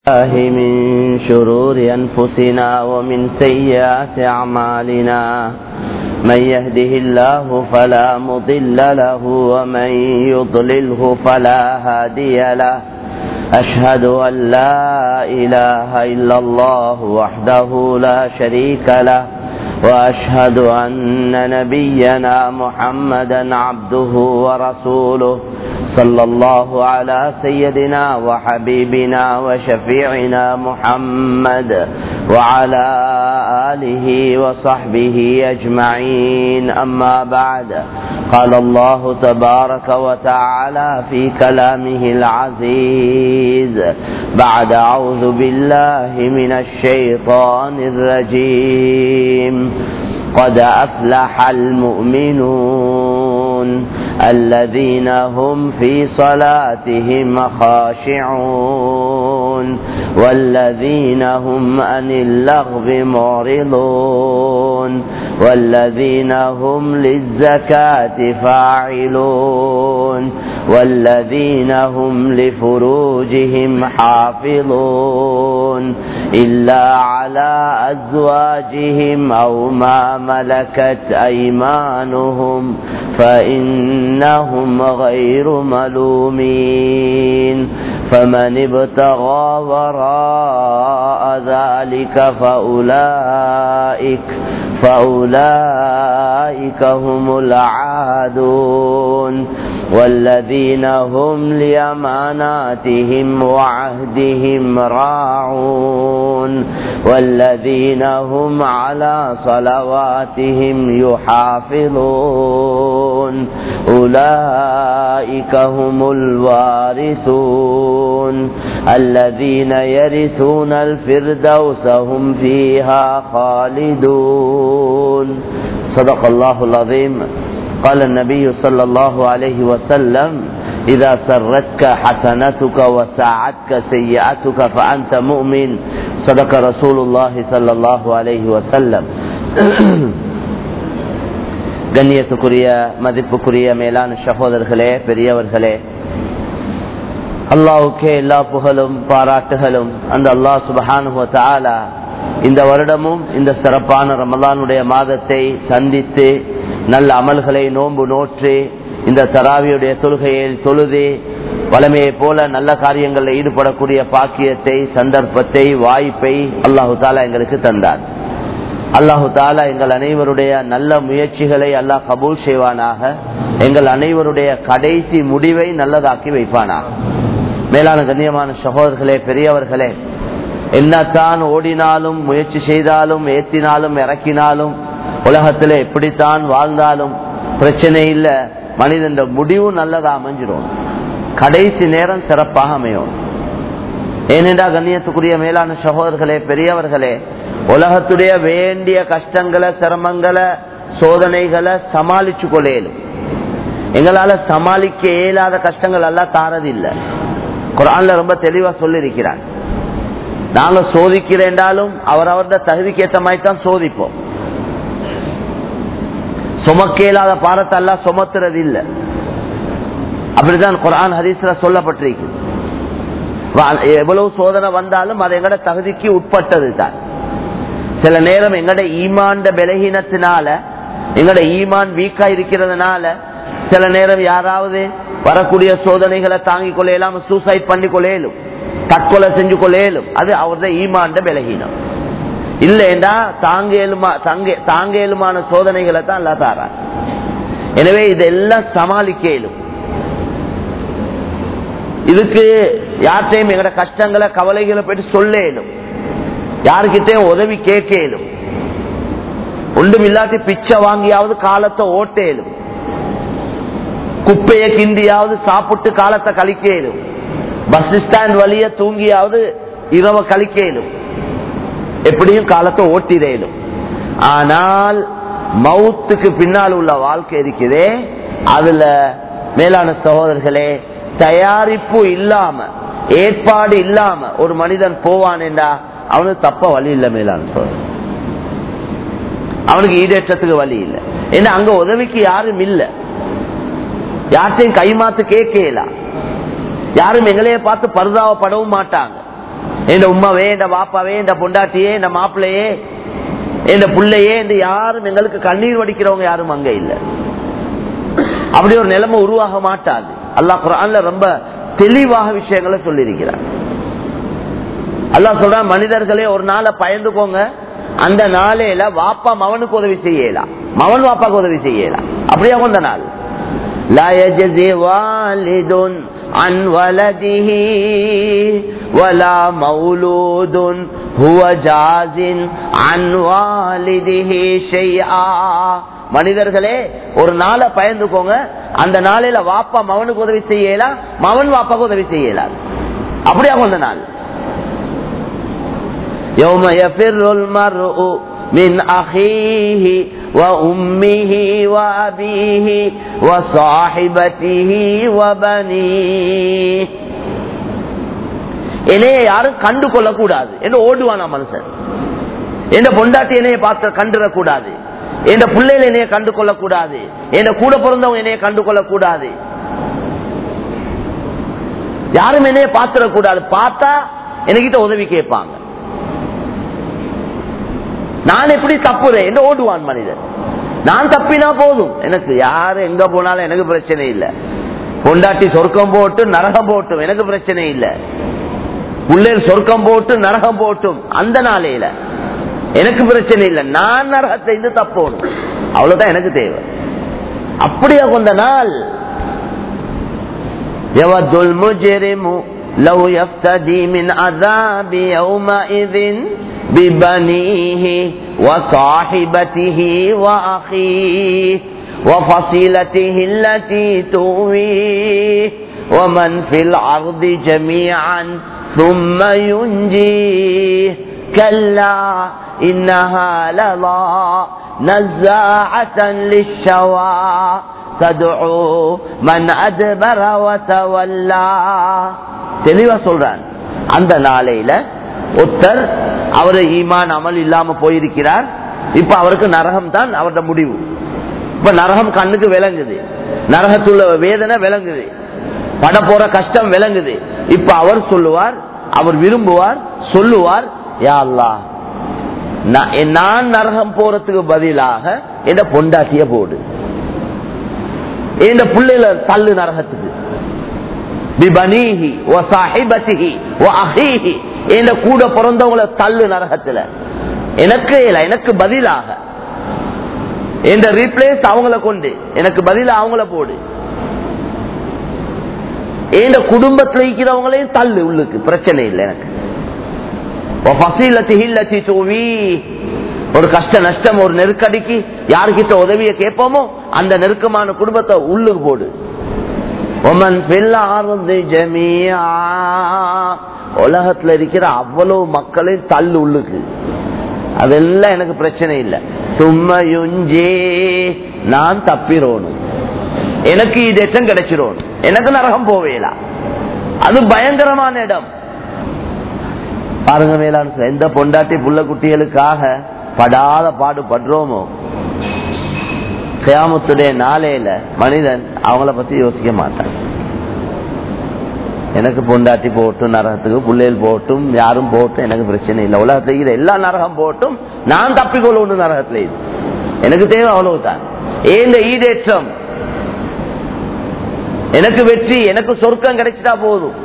الله من شرور أنفسنا ومن سيئات أعمالنا من يهده الله فلا مضل له ومن يضلله فلا هادي له أشهد أن لا إله إلا الله وحده لا شريك له وأشهد أن نبينا محمدا عبده ورسوله صلى الله على سيدنا وحبيبنا وشفيعنا محمد وعلى آله وصحبه أجمعين أما بعد قال الله تبارك وتعالى في كلامه العزيز بعد أعوذ بالله من الشيطان الرجيم قد أفلح المؤمنون الذين هم في صلاتهم خاشعون والذين هم عن اللغو معرضون والذين هم للزكاة فاعلون والذين هم لفروجهم حافظون إلا على أزواجهم أو ما ملكت أيمانهم فإنهم غير ملومين فمن ابتغى وراء ذلك فأولئك فأولئك هم العادون والذين هم لأماناتهم وعهدهم راعون والذين هم على صلواتهم يحافظون أولئك هم الوارثون الذين يرثون الفردوس هم فيها خالدون صدق الله العظيم قال النبي صلى الله عليه وسلم إذا سرتك حسنتك وساعتك سيئتك فأنت مؤمن صدق رسول الله صلى الله عليه وسلم கண்ணியத்துக்குரிய மதிப்புக்குரிய மேலான சகோதரர்களே பெரியவர்களே அல்லாவுக்கே எல்லா புகழும் பாராட்டுகளும் அந்த அல்லாஹ் சுபஹானுவ இந்த வருடமும் இந்த சிறப்பான ரமலானுடைய மாதத்தை சந்தித்து நல்ல அமல்களை நோன்பு நோற்று இந்த தராவியுடைய தொழுகையில் தொழுது வளமையை போல நல்ல காரியங்களில் ஈடுபடக்கூடிய பாக்கியத்தை சந்தர்ப்பத்தை வாய்ப்பை அல்லாஹு தாலா எங்களுக்கு தந்தார் அல்லாஹு தாலா எங்கள் அனைவருடைய நல்ல முயற்சிகளை அல்லாஹ் கபூல் செய்வானாக எங்கள் அனைவருடைய கடைசி முடிவை நல்லதாக்கி வைப்பானாக மேலான கண்ணியமான சகோதரர்களே பெரியவர்களே என்னத்தான் ஓடினாலும் முயற்சி செய்தாலும் ஏத்தினாலும் இறக்கினாலும் உலகத்தில் எப்படித்தான் வாழ்ந்தாலும் பிரச்சனை இல்ல மனிதன் முடிவு நல்லதா அமைஞ்சிடும் கடைசி நேரம் சிறப்பாக அமையும் ஏனென்றா கண்ணியத்துக்குரிய மேலான சகோதரர்களே பெரியவர்களே உலகத்துடைய வேண்டிய கஷ்டங்களை சிரமங்களை சோதனைகளை சமாளிச்சு கொள்ளையிலும் எங்களால சமாளிக்க இயலாத கஷ்டங்கள் எல்லாம் தாரதில்லை குரான்ல ரொம்ப தெளிவா சொல்லியிருக்கிறார் நாங்க சோதிக்கிறேன்டாலும் அவர் அவருடைய தகுதிக்கு ஏற்ற மாதிரி தான் சோதிப்போம் சுமக்க இயலாத பாரத்தை எல்லாம் சுமத்துறது இல்லை அப்படிதான் குரான் ஹதீஸ்ல சொல்லப்பட்டிருக்கு எவ்வளவு சோதனை வந்தாலும் அது எங்கட தகுதிக்கு உட்பட்டது தான் சில நேரம் எங்கட ஈமாண்ட பலகீனத்தினால எங்கட ஈமான் வீக்கா இருக்கிறதுனால சில நேரம் யாராவது வரக்கூடிய சோதனைகளை தாங்கிக் கொள்ளையலாம் சூசைட் பண்ணி கொள்ளையிலும் தற்கொலை செஞ்சு கொள்ளையிலும் அது அவரது ஈமாண்ட பலகீனம் இல்லைண்டா தாங்கேலுமா தாங்கேலுமான சோதனைகளை தான் அல்ல தாரா எனவே இதெல்லாம் சமாளிக்க இயலும் இதுக்கு யார்கிட்டையும் எங்கட கஷ்டங்களை கவலைகளை போயிட்டு சொல்ல இயலும் யாருக்கிட்டையும் உதவி கேட்க இயலும் ஒன்றும் இல்லாட்டி பிச்சை வாங்கியாவது காலத்தை ஓட்டேலும் குப்பையை கிண்டியாவது சாப்பிட்டு காலத்தை கழிக்கலும் பஸ் ஸ்டாண்ட் வழிய தூங்கியாவது இரவ கழிக்கலும் எப்படியும் காலத்தை ஓட்டிடலும் ஆனால் மவுத்துக்கு பின்னால் உள்ள வாழ்க்கை இருக்குதே அதுல மேலான சகோதரர்களே தயாரிப்பு இல்லாம ஏற்பாடு இல்லாம ஒரு மனிதன் போவான் என்றா அவனுக்கு தப்ப வழி இல்லை மேலான சோதரன் அவனுக்கு ஈடேற்றத்துக்கு வழி இல்லை ஏன்னா அங்க உதவிக்கு யாரும் இல்லை யார்ட்டையும் கைமாத்து கேட்கலாம் யாரும் எங்களைய பார்த்து பரிதாபப்படவும் மாட்டாங்க என் உமாவே என் பாப்பாவே என் பொண்டாட்டியே என் மாப்பிள்ளையே என் பிள்ளையே என்று யாரும் எங்களுக்கு கண்ணீர் வடிக்கிறவங்க யாரும் அங்க இல்ல அப்படி ஒரு நிலைமை உருவாக மாட்டாது அல்லாஹ் குரான்ல ரொம்ப தெளிவாக விஷயங்களை சொல்லியிருக்கிறார் அல்லாஹ் சொல்றான் மனிதர்களே ஒரு நாளை பயந்துக்கோங்க அந்த நாளையில வாப்பா மவனுக்கு உதவி செய்யலாம் மவன் வாப்பாக்கு உதவி செய்யலாம் அப்படியே அந்த நாள் لا يجزي والد عن ولده ولا مولود هو جاز عن والده شيئا மனிதர்களே ஒரு நாளை பயந்துக்கோங்க அந்த நாளையில வாப்பா மவனுக்கு உதவி செய்யலாம் மவன் வாப்பாக்கு உதவி செய்யலாம் அப்படியா அந்த நாள் يوم يفر المرء من أخيه وأمه وأبيه وصاحبته وبنيه என்னைய யாரும் கண்டு கொள்ள கூடாது என்று ஓடுவானா மனுஷன் எந்த பொண்டாட்டி என்னைய பார்த்து கண்டுடக்கூடாது எந்த பிள்ளைகள் என்னைய கண்டு கொள்ளக்கூடாது எந்த கூட பிறந்தவங்க என்னைய கண்டு கொள்ளக்கூடாது யாரும் என்னைய பார்த்துடக்கூடாது பார்த்தா என்கிட்ட உதவி கேட்பாங்க நான் எப்படி தப்புறேன் என்று ஓடுவான் மனிதன் நான் தப்பினா போதும் எனக்கு யாரு எங்க போனாலும் எனக்கு பிரச்சனை இல்லை பொண்டாட்டி சொர்க்கம் போட்டு நரகம் போட்டும் எனக்கு பிரச்சனை இல்லை பிள்ளைகள் சொர்க்கம் போட்டு நரகம் போட்டும் அந்த நாளையில எனக்கு பிரச்சனை இல்லை நான் நரகத்தை இருந்து தப்போணும் அவ்வளவுதான் எனக்கு தேவை அப்படியா கொண்ட நாள் يود المجرم لو يفتدي من عذاب يومئذ ببنيه وصاحبته وأخيه وفصيلته التي تؤويه ومن في الأرض جميعا ثم ينجيه كلا إنها لظى نزاعة للشوى تدعو من أدبر وتولى தெளிவா சொல்றான் அந்த நாளையில ஒருத்தர் அவர் ஈமான் அமல் இல்லாம போயிருக்கிறார் இப்ப அவருக்கு நரகம் தான் அவரோட முடிவு இப்ப நரகம் கண்ணுக்கு விளங்குது நரகத்துள்ள வேதனை விளங்குது பட போற கஷ்டம் விளங்குது இப்ப அவர் சொல்லுவார் அவர் விரும்புவார் சொல்லுவார் யா அல்லாஹ் நான் நரகம் போறதுக்கு பதிலாக என் பொண்டாட்டிய போடு என் பிள்ளைல தள்ளு நரகத்துக்கு கூட பிறந்தவங்களை தள்ளு நரகத்துல எனக்கு எனக்கு பதிலாக என்ற ரீப்ளேஸ் அவங்கள கொண்டு எனக்கு பதிலா அவங்கள போடு என் குடும்பத்தில் இருக்கிறவங்களையும் தள்ளு உள்ளுக்கு பிரச்சனை இல்லை எனக்கு ஒரு கஷ்ட நஷ்டம் ஒரு நெருக்கடிக்கு யாருக்கிட்ட உதவிய கேட்போமோ அந்த நெருக்கமான குடும்பத்தை உள்ளுக்கு போடு உலகத்துல இருக்கிற அவ்வளவு மக்களையும் தள்ளு உள்ளுக்கு அதெல்லாம் எனக்கு பிரச்சனை இல்லை சும்மையுஞ்சே நான் தப்பிரோணும் எனக்கு இதேற்றம் கிடைச்சிரும் எனக்கு நரகம் போவேலாம் அது பயங்கரமான இடம் பாருங்க மேலான எந்த பொண்டாட்டி புள்ள குட்டிகளுக்காக படாத பாடு படுறோமோ கியாமத்துடைய நாளையில மனிதன் அவங்கள பத்தி யோசிக்க மாட்டான் எனக்கு பொண்டாட்டி போட்டும் நரகத்துக்கு பிள்ளைகள் போட்டும் யாரும் போட்டும் எனக்கு பிரச்சனை இல்லை உலகத்துல இருக்கிற எல்லா நரகம் போட்டும் நான் தப்பிக்கொள்ளணும் நரகத்துல இது எனக்கு தேவை அவ்வளவுதான் ஏந்த ஈடேற்றம் எனக்கு வெற்றி எனக்கு சொர்க்கம் கிடைச்சிட்டா போதும்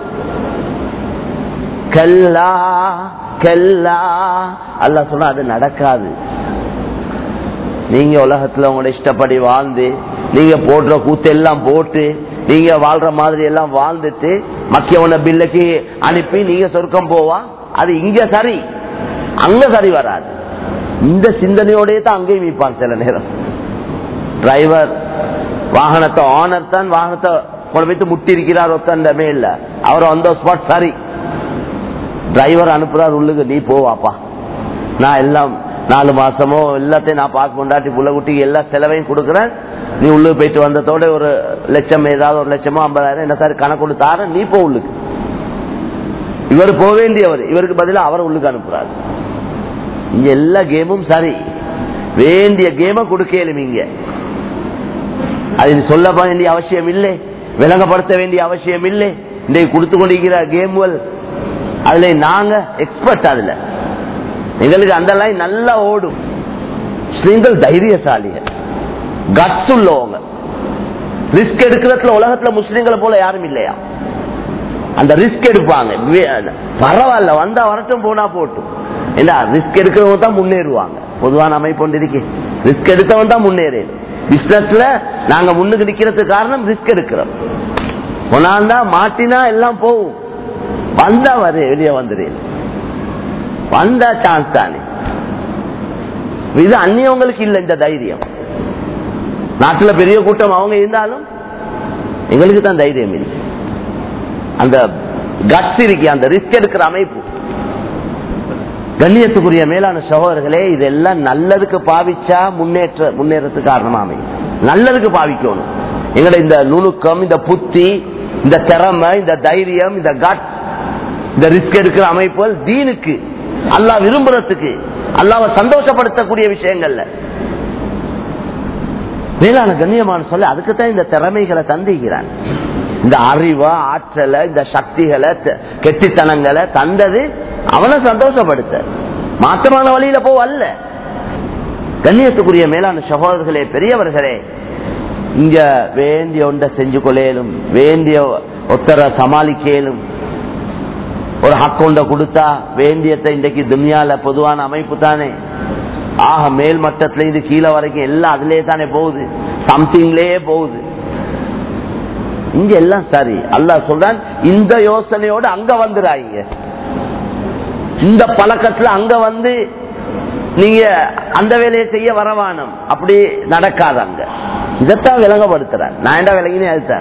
கல்லா கல்லா அல்ல சொன்னா அது நடக்காது நீங்க உலகத்துல உங்களோட இஷ்டப்படி வாழ்ந்து நீங்க போடுற கூத்து எல்லாம் போட்டு நீங்க வாழ்ற மாதிரி எல்லாம் வாழ்ந்துட்டு மக்கியவன பில்லுக்கு அனுப்பி நீங்க சொர்க்கம் போவா அது இங்க சரி அங்க சரி வராது இந்த சிந்தனையோடய தான் அங்கேயும் மீப்பான் சில நேரம் டிரைவர் வாகனத்தை ஆனர் தான் வாகனத்தை கொண்டு வைத்து முட்டி இருக்கிறார் ஒத்தண்ட மேல அவர் அந்த ஸ்பாட் சரி டிரைவர் அனுப்புறாரு உள்ளுக்கு நீ போவாப்பா நான் எல்லாம் நாலு மாசமோ எல்லாத்தையும் நான் பார்க்க கொண்டாட்டி புள்ள குட்டிக்கு எல்லா செலவையும் கொடுக்குறேன் நீ உள்ளுக்கு போயிட்டு வந்ததோட ஒரு லட்சம் ஏதாவது ஒரு லட்சமோ ஐம்பதாயிரம் என்ன சார் கணக்கு கொடுத்தாரு நீ போ உள்ளுக்கு இவர் போக வேண்டியவர் இவருக்கு பதிலாக அவர் உள்ளுக்கு அனுப்புறாரு இங்க எல்லா கேமும் சரி வேண்டிய கேம கொடுக்கலும் இங்க அது சொல்ல வேண்டிய அவசியம் இல்லை விளங்கப்படுத்த வேண்டிய அவசியம் இல்லை இன்றைக்கு கொடுத்து கொண்டிருக்கிற கேம்கள் அதுல நாங்க எக்ஸ்பர்ட் அதுல எங்களுக்கு அந்த லைன் நல்லா ஓடும் முஸ்லீம்கள் தைரியசாலிகள் கட்ஸ் உள்ளவங்க ரிஸ்க் எடுக்கிறதுல உலகத்துல முஸ்லீம்களை போல யாரும் இல்லையா அந்த ரிஸ்க் எடுப்பாங்க வே- பரவாயில்ல வந்தா வரட்டும் போனா போட்டும் இல்ல ரிஸ்க் எடுக்கிறவங்க தான் முன்னேறுவாங்க பொதுவான அமைப்பு ஒன்று இருக்கு ரிஸ்க் எடுத்தவன் தான் முன்னேறு பிசினஸ்ல நாங்க முன்னுக்கு நிக்கிறதுக்கு காரணம் ரிஸ்க் எடுக்கிறோம் கொண்டாந்தா மாட்டினா எல்லாம் போகும் வந்தா வரு வெளியே வந்துடு வந்தா சான்ஸ் தானே இது அந்நியவங்களுக்கு இல்ல இந்த தைரியம் நாட்டுல பெரிய கூட்டம் அவங்க இருந்தாலும் எங்களுக்கு தான் தைரியம் இல்லை அந்த கட்ஸ் இருக்கு அந்த ரிஸ்க் எடுக்கிற அமைப்பு கண்ணியத்துக்குரிய மேலான சகோதரர்களே இதெல்லாம் நல்லதுக்கு பாவிச்சா முன்னேற்ற முன்னேறத்துக்கு காரணமா அமையும் நல்லதுக்கு பாவிக்கணும் எங்கட இந்த நுணுக்கம் இந்த புத்தி இந்த திறமை இந்த தைரியம் இந்த கட் இந்த ரிஸ்க் எடுக்கிற அமைப்புகள் தீனுக்கு அல்லாஹ் விரும்புறதுக்கு அல்லாவை சந்தோஷப்படுத்தக்கூடிய விஷயங்கள்ல மேலான கண்ணியமான சொல்ல அதுக்குத்தான் இந்த திறமைகளை தந்திக்கிறான் இந்த அறிவை ஆற்றலை இந்த சக்திகளை த- கெட்டித்தனங்களை தந்தது அவனை சந்தோஷப்படுத்த மாற்றமான வழியில போ அல்ல கண்ணியத்துக்குரிய மேலான சகோதரர்களே பெரியவர்களே இங்க வேண்டிய ஒன்றை செஞ்சு கொள்ளையிலும் வேண்டிய ஒத்தரை சமாளிக்கலும் ஒரு ஹக்கொண்ட கொடுத்தா வேண்டியத்தை இன்றைக்கு துனியால பொதுவான அமைப்பு தானே ஆக மேல் மட்டத்துல இருந்து கீழே வரைக்கும் எல்லாம் அதுலயே தானே போகுது சம்திங்லயே போகுது இங்க எல்லாம் சரி அல்லாஹ் சொல்றான் இந்த யோசனையோட அங்க வந்துடாங்க இந்த பழக்கத்துல அங்க வந்து நீங்க அந்த வேலையை செய்ய வரவானம் அப்படி நடக்காது அங்க இதைத்தான் விளங்கப்படுத்துறேன் நான் என்ன விளங்கினே அதுதான்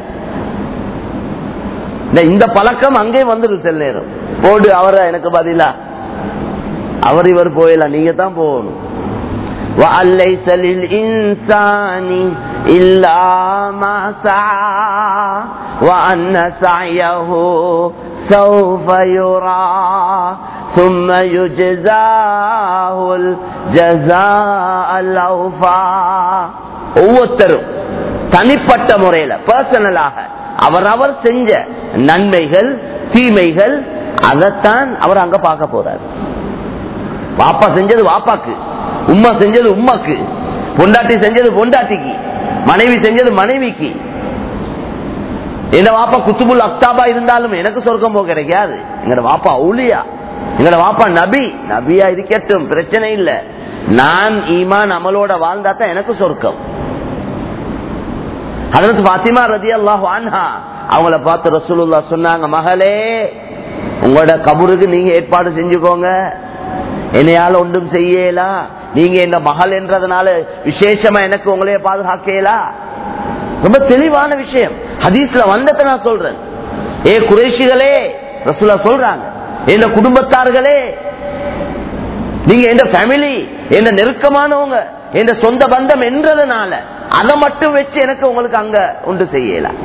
இந்த இந்த பழக்கம் அங்கே வந்துடும் சில நேரம் போடு அவரை எனக்கு பதிலா அவர் இவர் போயிடலாம் நீங்க தான் போகணும் وأن ليس للإنسان إلا ما سعى وأن سعيه سوف يرى ثم يجزاه الجزاء الأوفى ஒவ்வொருத்தரும் தனிப்பட்ட முறையில பர்சனலாக அவரவர் செஞ்ச நன்மைகள் தீமைகள் அதைத்தான் அவர் அங்க பார்க்க போறார் வாப்பா செஞ்சது வாப்பாக்கு உம்மா செஞ்சது உம்மாக்கு பொண்டாட்டி செஞ்சது பொண்டாட்டிக்கு மனைவி செஞ்சது மனைவிக்கு எங்க வாப்பா குத்துபுல் அக்தாபா இருந்தாலும் எனக்கு சொர்க்கம் போக கிடைக்காது எங்கட வாப்பா ஊழியா எங்கட வாப்பா நபி நபியா இருக்கட்டும் பிரச்சனை இல்ல நான் ஈமான் அமலோட வாழ்ந்தா தான் எனக்கு சொர்க்கம் அதற்கு பாத்திமா ரதி அல்லாஹ் அவங்கள பார்த்து ரசூலுல்லா சொன்னாங்க மகளே உங்களோட கபருக்கு நீங்க ஏற்பாடு செஞ்சுக்கோங்க என்னையால ஒன்றும் செய்யலாம் நீங்க இந்த மகள் என்றதுனால விசேஷமா எனக்கு உங்களைய பாதுகாக்கலா ரொம்ப தெளிவான விஷயம் ஹதீஸ்ல வந்ததை நான் சொல்றேன் ஏ குறைஷிகளே ரசூலா சொல்றாங்க எந்த குடும்பத்தார்களே நீங்க எந்த ஃபேமிலி எந்த நெருக்கமானவங்க எந்த சொந்த பந்தம் என்றதுனால அதை மட்டும் வச்சு எனக்கு உங்களுக்கு அங்க ஒன்று செய்யலாம்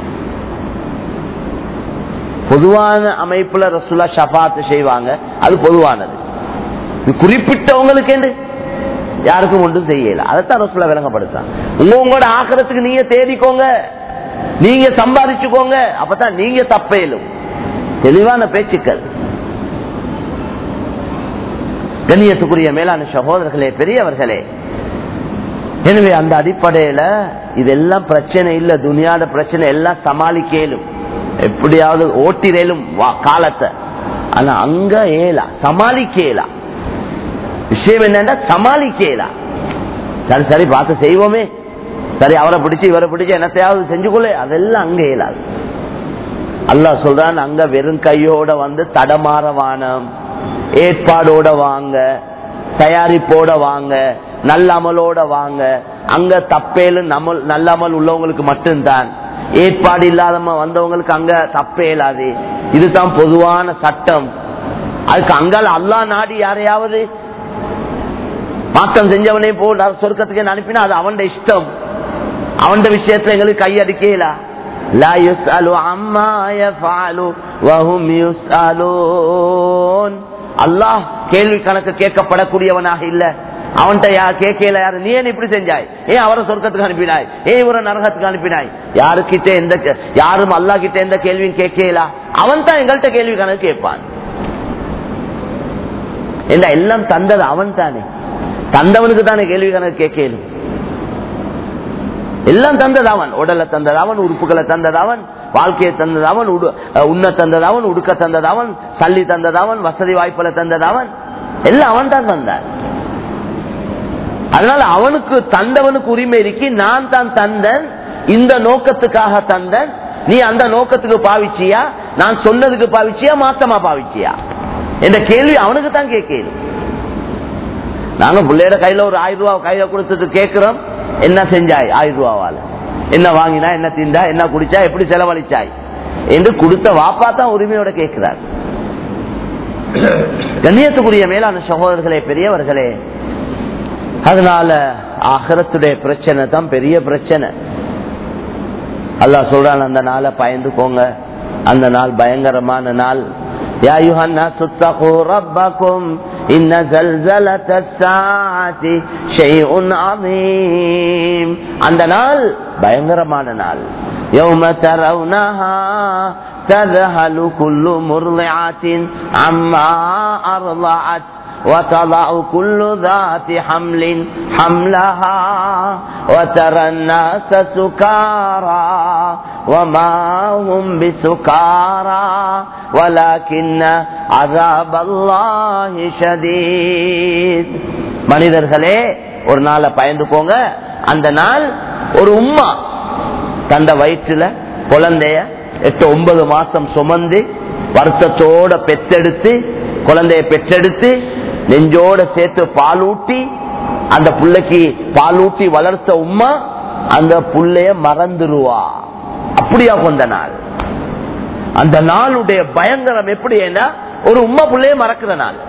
பொதுவான அமைப்புல ரசூலா ஷபாத்து செய்வாங்க அது பொதுவானது இது குறிப்பிட்டவங்களுக்கு என்று யாருக்கும் ஒன்றும் செய்யல அதைத்தான் ரசூலா விளங்கப்படுத்தான் உங்க உங்களோட ஆக்கிரத்துக்கு நீங்க தேடிக்கோங்க நீங்க சம்பாதிச்சுக்கோங்க அப்பதான் நீங்க தப்பேலும் தெளிவான பேச்சுக்கள் கண்ணியத்துக்குரிய மேலான சகோதரர்களே பெரியவர்களே எனவே அந்த அடிப்படையில இதெல்லாம் பிரச்சனை இல்ல துனியாத பிரச்சனை எல்லாம் சமாளிக்கலும் எப்படியாவது ஓட்டிரேலும் வா- காலத்தை ஆனா அங்க ஏலா சமாளிக்கலா விஷயம் என்னன்னா சமாளிக்கலா சரி சரி பார்த்து செய்வோமே சரி அவரை பிடிச்சு இவரை பிடிச்சு என்னத்தையாவது செஞ்சுக்கொள்ள அதெல்லாம் அங்க இயலாது அல்லாஹ் சொல்றான் அங்க வெறும் கையோட வந்து தடமாறவானம் ஏற்பாடோட வாங்க தயாரிப்போட வாங்க நல்ல அமலோட வாங்க அங்க தப்பேலு நம்ம நல்ல அமல் உள்ளவங்களுக்கு மட்டும்தான் ஏற்பாடு இல்லாதம வந்தவங்களுக்கு அங்க தப்பே இல்லாது இதுதான் பொதுவான சட்டம் அதுக்கு அங்கால அல்லா நாடி யாரையாவது மாற்றம் செஞ்சவனே போ நான் சொர்க்கத்துக்கு அனுப்பினா அது அவன் இஷ்டம் அவன் விஷயத்துல எங்களுக்கு கையடிக்கலா لا يسأل عما يفعل وهم يسألون அல்லாஹ் கேள்வி கணக்கு கேட்கப்படக்கூடியவனாக இல்ல அவன்கிட்ட யார் கேட்கல யாரு நீ ஏன் இப்படி செஞ்சாய் ஏன் அவரை சொர்க்கத்துக்கு அனுப்பினாய் ஏன் இவரை நரகத்துக்கு அனுப்பினாய் யாருக்கிட்ட எந்த கே- யாரும் அல்லாஹ் கிட்ட எந்த கேள்வியும் கேட்கலா அவன் தான் எங்கள்கிட்ட கேள்வி கணக்கு கேட்பான் என்ன எல்லாம் தந்தது அவன் தானே தந்தவனுக்கு தானே கேள்வி கணக்கு கேட்கலும் எல்லாம் தந்தது அவன் உடலை தந்தது அவன் உறுப்புகளை தந்தது அவன் வாழ்க்கையை தந்தது அவன் உடு- அஹ் உண்ண தந்தது அவன் உடுக்க தந்தது அவன் சல்லி தந்தது அவன் வசதி வாய்ப்புகளை தந்தது அவன் எல்லாம் அவன் தான் தந்தான் அதனால அவனுக்கு தந்தவனுக்கு உரிமை இருக்கு நான் தான் தந்தன் இந்த நோக்கத்துக்காக தந்தன் நீ அந்த நோக்கத்துக்கு பாவிச்சியா நான் சொன்னதுக்கு பாவிச்சியா மாத்தமா பாவிச்சியா என்ற கேள்வி அவனுக்கு தான் கேட்கணும் நாங்க பிள்ளையோட கையில ஒரு ஆயிரம் ரூபாய் கையில கொடுத்துட்டு கேட்கிறோம் என்ன செஞ்சாய் ஆயிரம் ரூபாவால என்ன வாங்கினா என்ன திண்டா என்ன குடிச்சா எப்படி செலவழிச்சாய் என்று கொடுத்த வாப்பா தான் உரிமையோட கேட்கிறார் கண்ணியத்துக்குரிய மேலான சகோதரர்களே பெரியவர்களே அதனால ஆகரத்துடைய பிரச்சனை தான் பெரிய பிரச்சனை அல்லாஹ் சொல்றான் அந்த நாளை பயந்துக்கோங்க அந்த நாள் பயங்கரமான நாள் يا أيها الناس اتقوا ربكم إن زلزلة الساعة شيء عظيم அந்த நாள் பயங்கரமான நாள் يوم ترونها تذهل كل مرضعة عما أرضعت وتضع كل ذات حمل حملها وترى الناس سكارى وما هم بسكارى ولكن عذاب الله شديد மனிதர்களே ஒரு நாளை பயந்துக்கோங்க அந்த நாள் ஒரு உம்மா தந்த வயிற்றுல குழந்தைய எட்டு ஒன்பது மாசம் சுமந்து வருத்தத்தோட பெத்தெடுத்து குழந்தைய பெற்றெடுத்து நெஞ்சோட சேர்த்து பாலூட்டி அந்த புள்ளைக்கு பாலூட்டி வளர்த்த உம்மா அந்த புள்ளைய மறந்துருவா அப்படியா கொண்ட நாள் அந்த நாளுடைய பயங்கரம் எப்படி ஏன்னா ஒரு உம்மா புள்ளைய மறக்கிற நாள்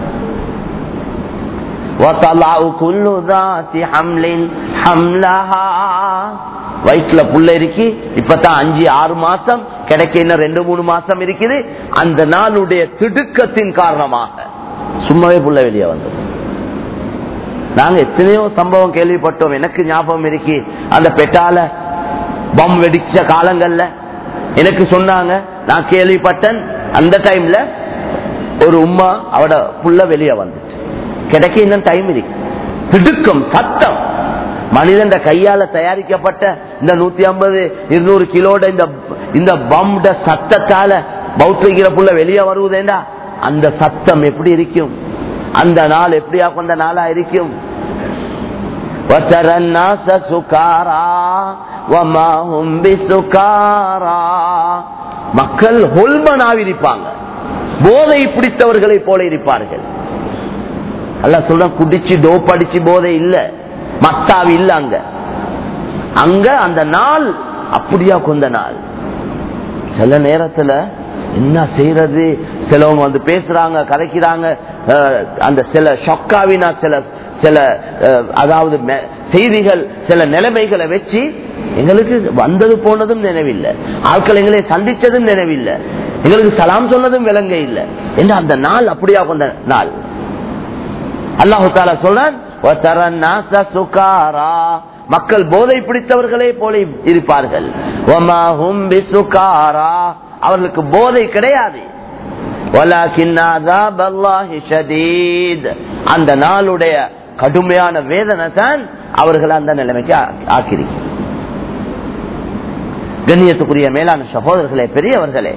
وَطَلَعُ كُلُّ ذَاتِ حَمْلٍ حَمْلَهَا வயிற்றுல புள்ள இருக்கு இப்பதான் அஞ்சு ஆறு மாசம் கிடைக்க இன்னும் ரெண்டு மூணு மாசம் இருக்குது அந்த நாளுடைய திடுக்கத்தின் காரணமாக சும்மாவே புள்ள வெளியே வந்தது நாங்க எத்தனையோ சம்பவம் கேள்விப்பட்டோம் எனக்கு ஞாபகம் இருக்கு அந்த பெட்டால பம் வெடிச்ச காலங்கள்ல எனக்கு சொன்னாங்க நான் கேள்விப்பட்டேன் அந்த டைம்ல ஒரு உம்மா அவட புள்ள வெளியே வந்துச்சு கிடைக்க இன்னும் டைம் இருக்கு திடுக்கம் சத்தம் மனிதன் கையால தயாரிக்கப்பட்ட இந்த நூத்தி ஐம்பது இருநூறு கிலோட இந்த இந்த பம்ட சத்தத்தால பௌத்திரிக்கிற புள்ள வெளியே வருவதேண்டா அந்த சத்தம் எப்படி இருக்கும் அந்த நாள் எப்படியா கொண்ட நாளா இருக்கும் وترى الناس سكارى وما هم بسكارى மக்கள் ஹொல்மனாவி இருப்பாங்க போதை பிடித்தவர்களை போல இருப்பார்கள் அல்ல சொல்ற குடிச்சு டோப் அடிச்சு போதை இல்ல மத்தாவி இல்ல அங்க அங்க அந்த நாள் அப்படியா கொண்ட நாள் சில நேரத்துல என்ன செய்யறது சிலவங்க வந்து பேசுறாங்க கதைக்கிறாங்க அஹ், அந்த சில ஷொக்காவினா சில சில அஹ், அதாவது மெ- செய்திகள் சில நிலைமைகளை வச்சு எங்களுக்கு வந்தது போனதும் நினைவில்லை ஆட்கள் எங்களை சந்திச்சதும் நினைவில்லை எங்களுக்கு சலாம் சொன்னதும் விளங்க இல்லை என்று அந்த நாள் அப்படியா கொண்ட நாள் அல்லாஹு தாலா சொல்றான் "வதர النَّاسَ سُكَارَى." மக்கள் போதை பிடித்தவர்களே போல இருப்பார்கள் وَمَا هُمْ بِسُكَارَى. அவர்களுக்கு போதை கிடையாது وَلَكِنَّ عَذَابَ اللَّهِ شَدِيدٌ. அந்த நாளுடைய கடுமையான வேதனை தான் அவர்கள் அந்த நிலைமைக்கு ஆ- ஆக்கியிருக்கு கண்ணியத்துக்குரிய மேலான சகோதரர்களே பெரியவர்களே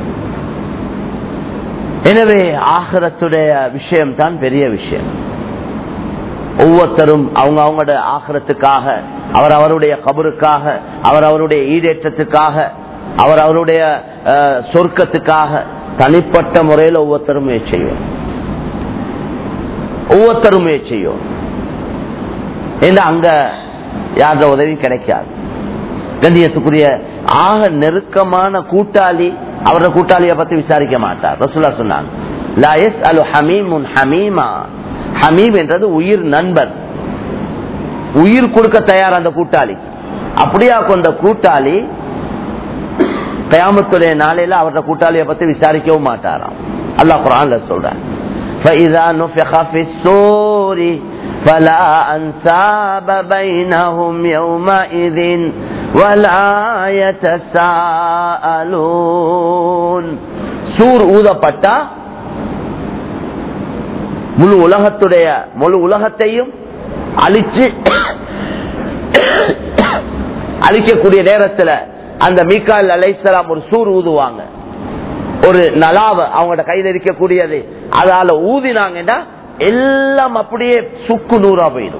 எனவே ஆகரத்துடைய விஷயம் தான் பெரிய விஷயம் ஒவ்வொருத்தரும் அவங்க அவங்களோட ஆகரத்துக்காக அவர் அவருடைய கபருக்காக அவர் அவருடைய ஈடேற்றத்துக்காக அவர் அவருடைய அஹ், சொர்க்கத்துக்காக தனிப்பட்ட முறையில் ஒவ்வொருத்தரும் முயற்சி செய்யும் ஒவ்வொருத்தரும் முயற்சி செய்யும் ஏன்னா அங்க யாரோட உதவி கிடைக்காது கண்ணியத்துக்குரிய ஆக நெருக்கமான கூட்டாளி அவரோட கூட்டாளிய பத்தி விசாரிக்க மாட்டார் ரசூலா சொன்னாங்க லா யஸ்அலு ஹமீமுன் ஹமீமா ஹமீம் என்றது உயிர் நண்பர் உயிர் கொடுக்க தயார் அந்த கூட்டாளி அப்படியா கொண்ட கூட்டாளி கயாமத்துடைய நாளையில அவரோட கூட்டாளிய பத்தி விசாரிக்கவும் மாட்டாராம் அல்லாஹ் குரான்ல சொல்றான் فإذا نفخ في الصور فلا أنساب بينهم يومئذ ولا يتساءلون சூர் ஊதப்பட்டா முழு உலகத்துடைய முழு உலகத்தையும் அழிச்சு அழிக்கக்கூடிய நேரத்துல அந்த மீக்கால் அலைசலாம் ஒரு சூர் ஊதுவாங்க ஒரு நலாவ அவங்களோட கையில் இருக்கக்கூடியது அதால ஊதினாங்கன்னா எல்லாம் அப்படியே சுக்கு நூறா போயிடும்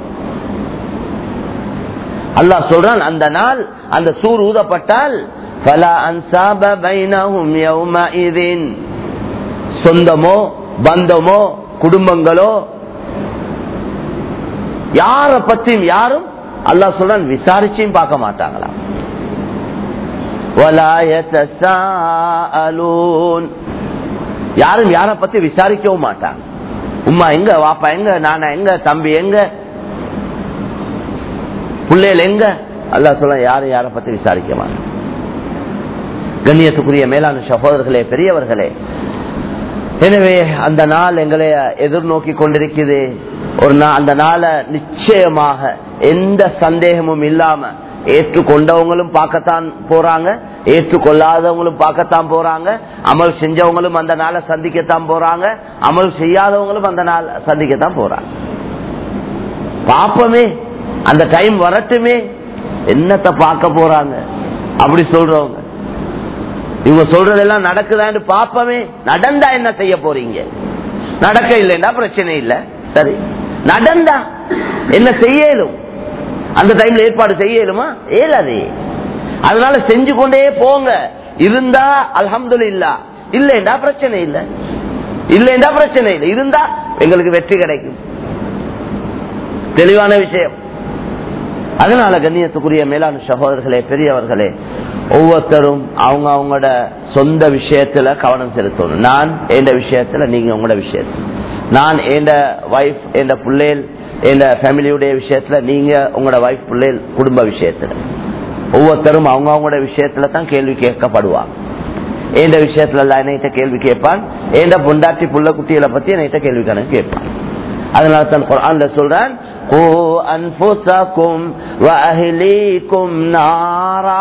அல்லாஹ் சொல்றான் அந்த நாள் அந்த சூர் ஊதப்பட்டால் فَلَا أَنْسَابَ بَيْنَهُمْ يَوْمَئِذٍ சொந்தமோ பந்தமோ குடும்பங்களோ யார பத்தியும் யாரும் அல்லாஹ் சொல்றான் விசாரிச்சும் பார்க்க மாட்டாங்களா وَلَا يَتَسَاءَلُونَ யாரும் யார பத்தி விசாரிக்கவும் மாட்டாங்க உம்மா எங்க வாப்பா எங்க நானா எங்க தம்பி எங்க பிள்ளைகள் எங்க அல்லா சொல்ல யாரும் யாரை பத்தி விசாரிக்க மாட்டாங்க கண்ணியத்துக்குரிய மேலான சகோதரர்களே பெரியவர்களே எனவே அந்த நாள் எங்களை எதிர்நோக்கி கொண்டிருக்குது ஒரு நாள் அந்த நாளை நிச்சயமாக எந்த சந்தேகமும் இல்லாம ஏற்றுக்கொண்டவங்களும் பார்க்கத்தான் போறாங்க ஏற்றுக்கொள்ளாதவங்களும் பார்க்கத்தான் போறாங்க அமல் செஞ்சவங்களும் அந்த நாளை சந்திக்கத்தான் போறாங்க அமல் செய்யாதவங்களும் அந்த நாள் சந்திக்கத்தான் போறாங்க பாப்பமே அந்த டைம் வரட்டுமே என்னத்தை பார்க்க போறாங்க அப்படி சொல்றவங்க இவங்க சொல்றதெல்லாம் நடக்குதான்னு பாப்பமே நடந்தா என்ன செய்ய போறீங்க நடக்க இல்லைன்னா பிரச்சனை இல்ல சரி நடந்தா என்ன செய்யலும் அந்த டைம்ல ஏற்பாடு செய்யலுமா ஏலாது அதனால செஞ்சு கொண்டே போங்க இருந்தா அல்ஹம்து இல்லா இல்லைண்டா பிரச்சனை இல்லை இல்லைண்டா பிரச்சனை இல்லை இருந்தா எங்களுக்கு வெற்றி கிடைக்கும் தெளிவான விஷயம் அதனால கண்ணியத்துக்குரிய மேலான சகோதரர்களே பெரியவர்களே ஒவ்வொருத்தரும் அவங்க அவங்களோட சொந்த விஷயத்துல கவனம் செலுத்தணும் நான் எந்த விஷயத்துல நீங்க உங்களோட விஷயத்துல நான் எந்த வைஃப் எந்த பிள்ளைகள் எந்த ஃபேமிலியுடைய விஷயத்துல நீங்க உங்களோட வைஃப் பிள்ளைகள் குடும்ப விஷயத்துல ஒவ்வொருத்தரும் அவங்க அவங்களோட விஷயத்துல தான் கேள்வி கேட்கப்படுவாங்க எந்த விஷயத்துல எல்லாம் என்னைட்ட கேள்வி கேட்பான் எந்த பொண்டாட்டி புள்ள குட்டிகளை பத்தி என்னைட்ட கேள்வி கணக்கு கேட்பான் அதனால தான் குரான்ல சொல்றான் "கூ அன்ஃபுஸக்கும் வ அஹ்லீக்கும் நாரா."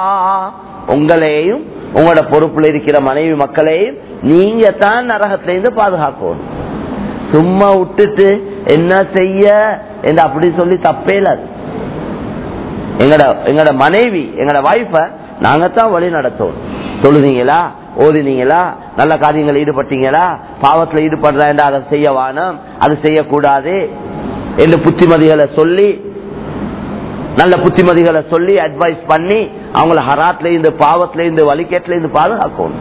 உங்களையும் உங்களோட பொறுப்புல இருக்கிற மனைவி மக்களையும் நீங்க தான் நரகத்துல இருந்து பாதுகாக்கணும் சும்மா விட்டுட்டு என்ன செய்ய என்று அப்படி சொல்லி தப்பே இல்லை அது. எங்கட எங்கட மனைவி எங்கட வைஃப நாங்க தான் வழி நடத்தோம் தொழுதீங்களா ஓதினீங்களா நல்ல காரியங்கள் ஈடுபட்டீங்களா பாவத்துல ஈடுபடுறா அதை செய்ய வானம் அது செய்யக்கூடாது என்று புத்திமதிகளை சொல்லி நல்ல புத்திமதிகளை சொல்லி அட்வைஸ் பண்ணி அவங்கள ஹராத்ல இருந்து பாவத்துல இருந்து வலிக்கேட்ல இருந்து பாதுகாக்கணும்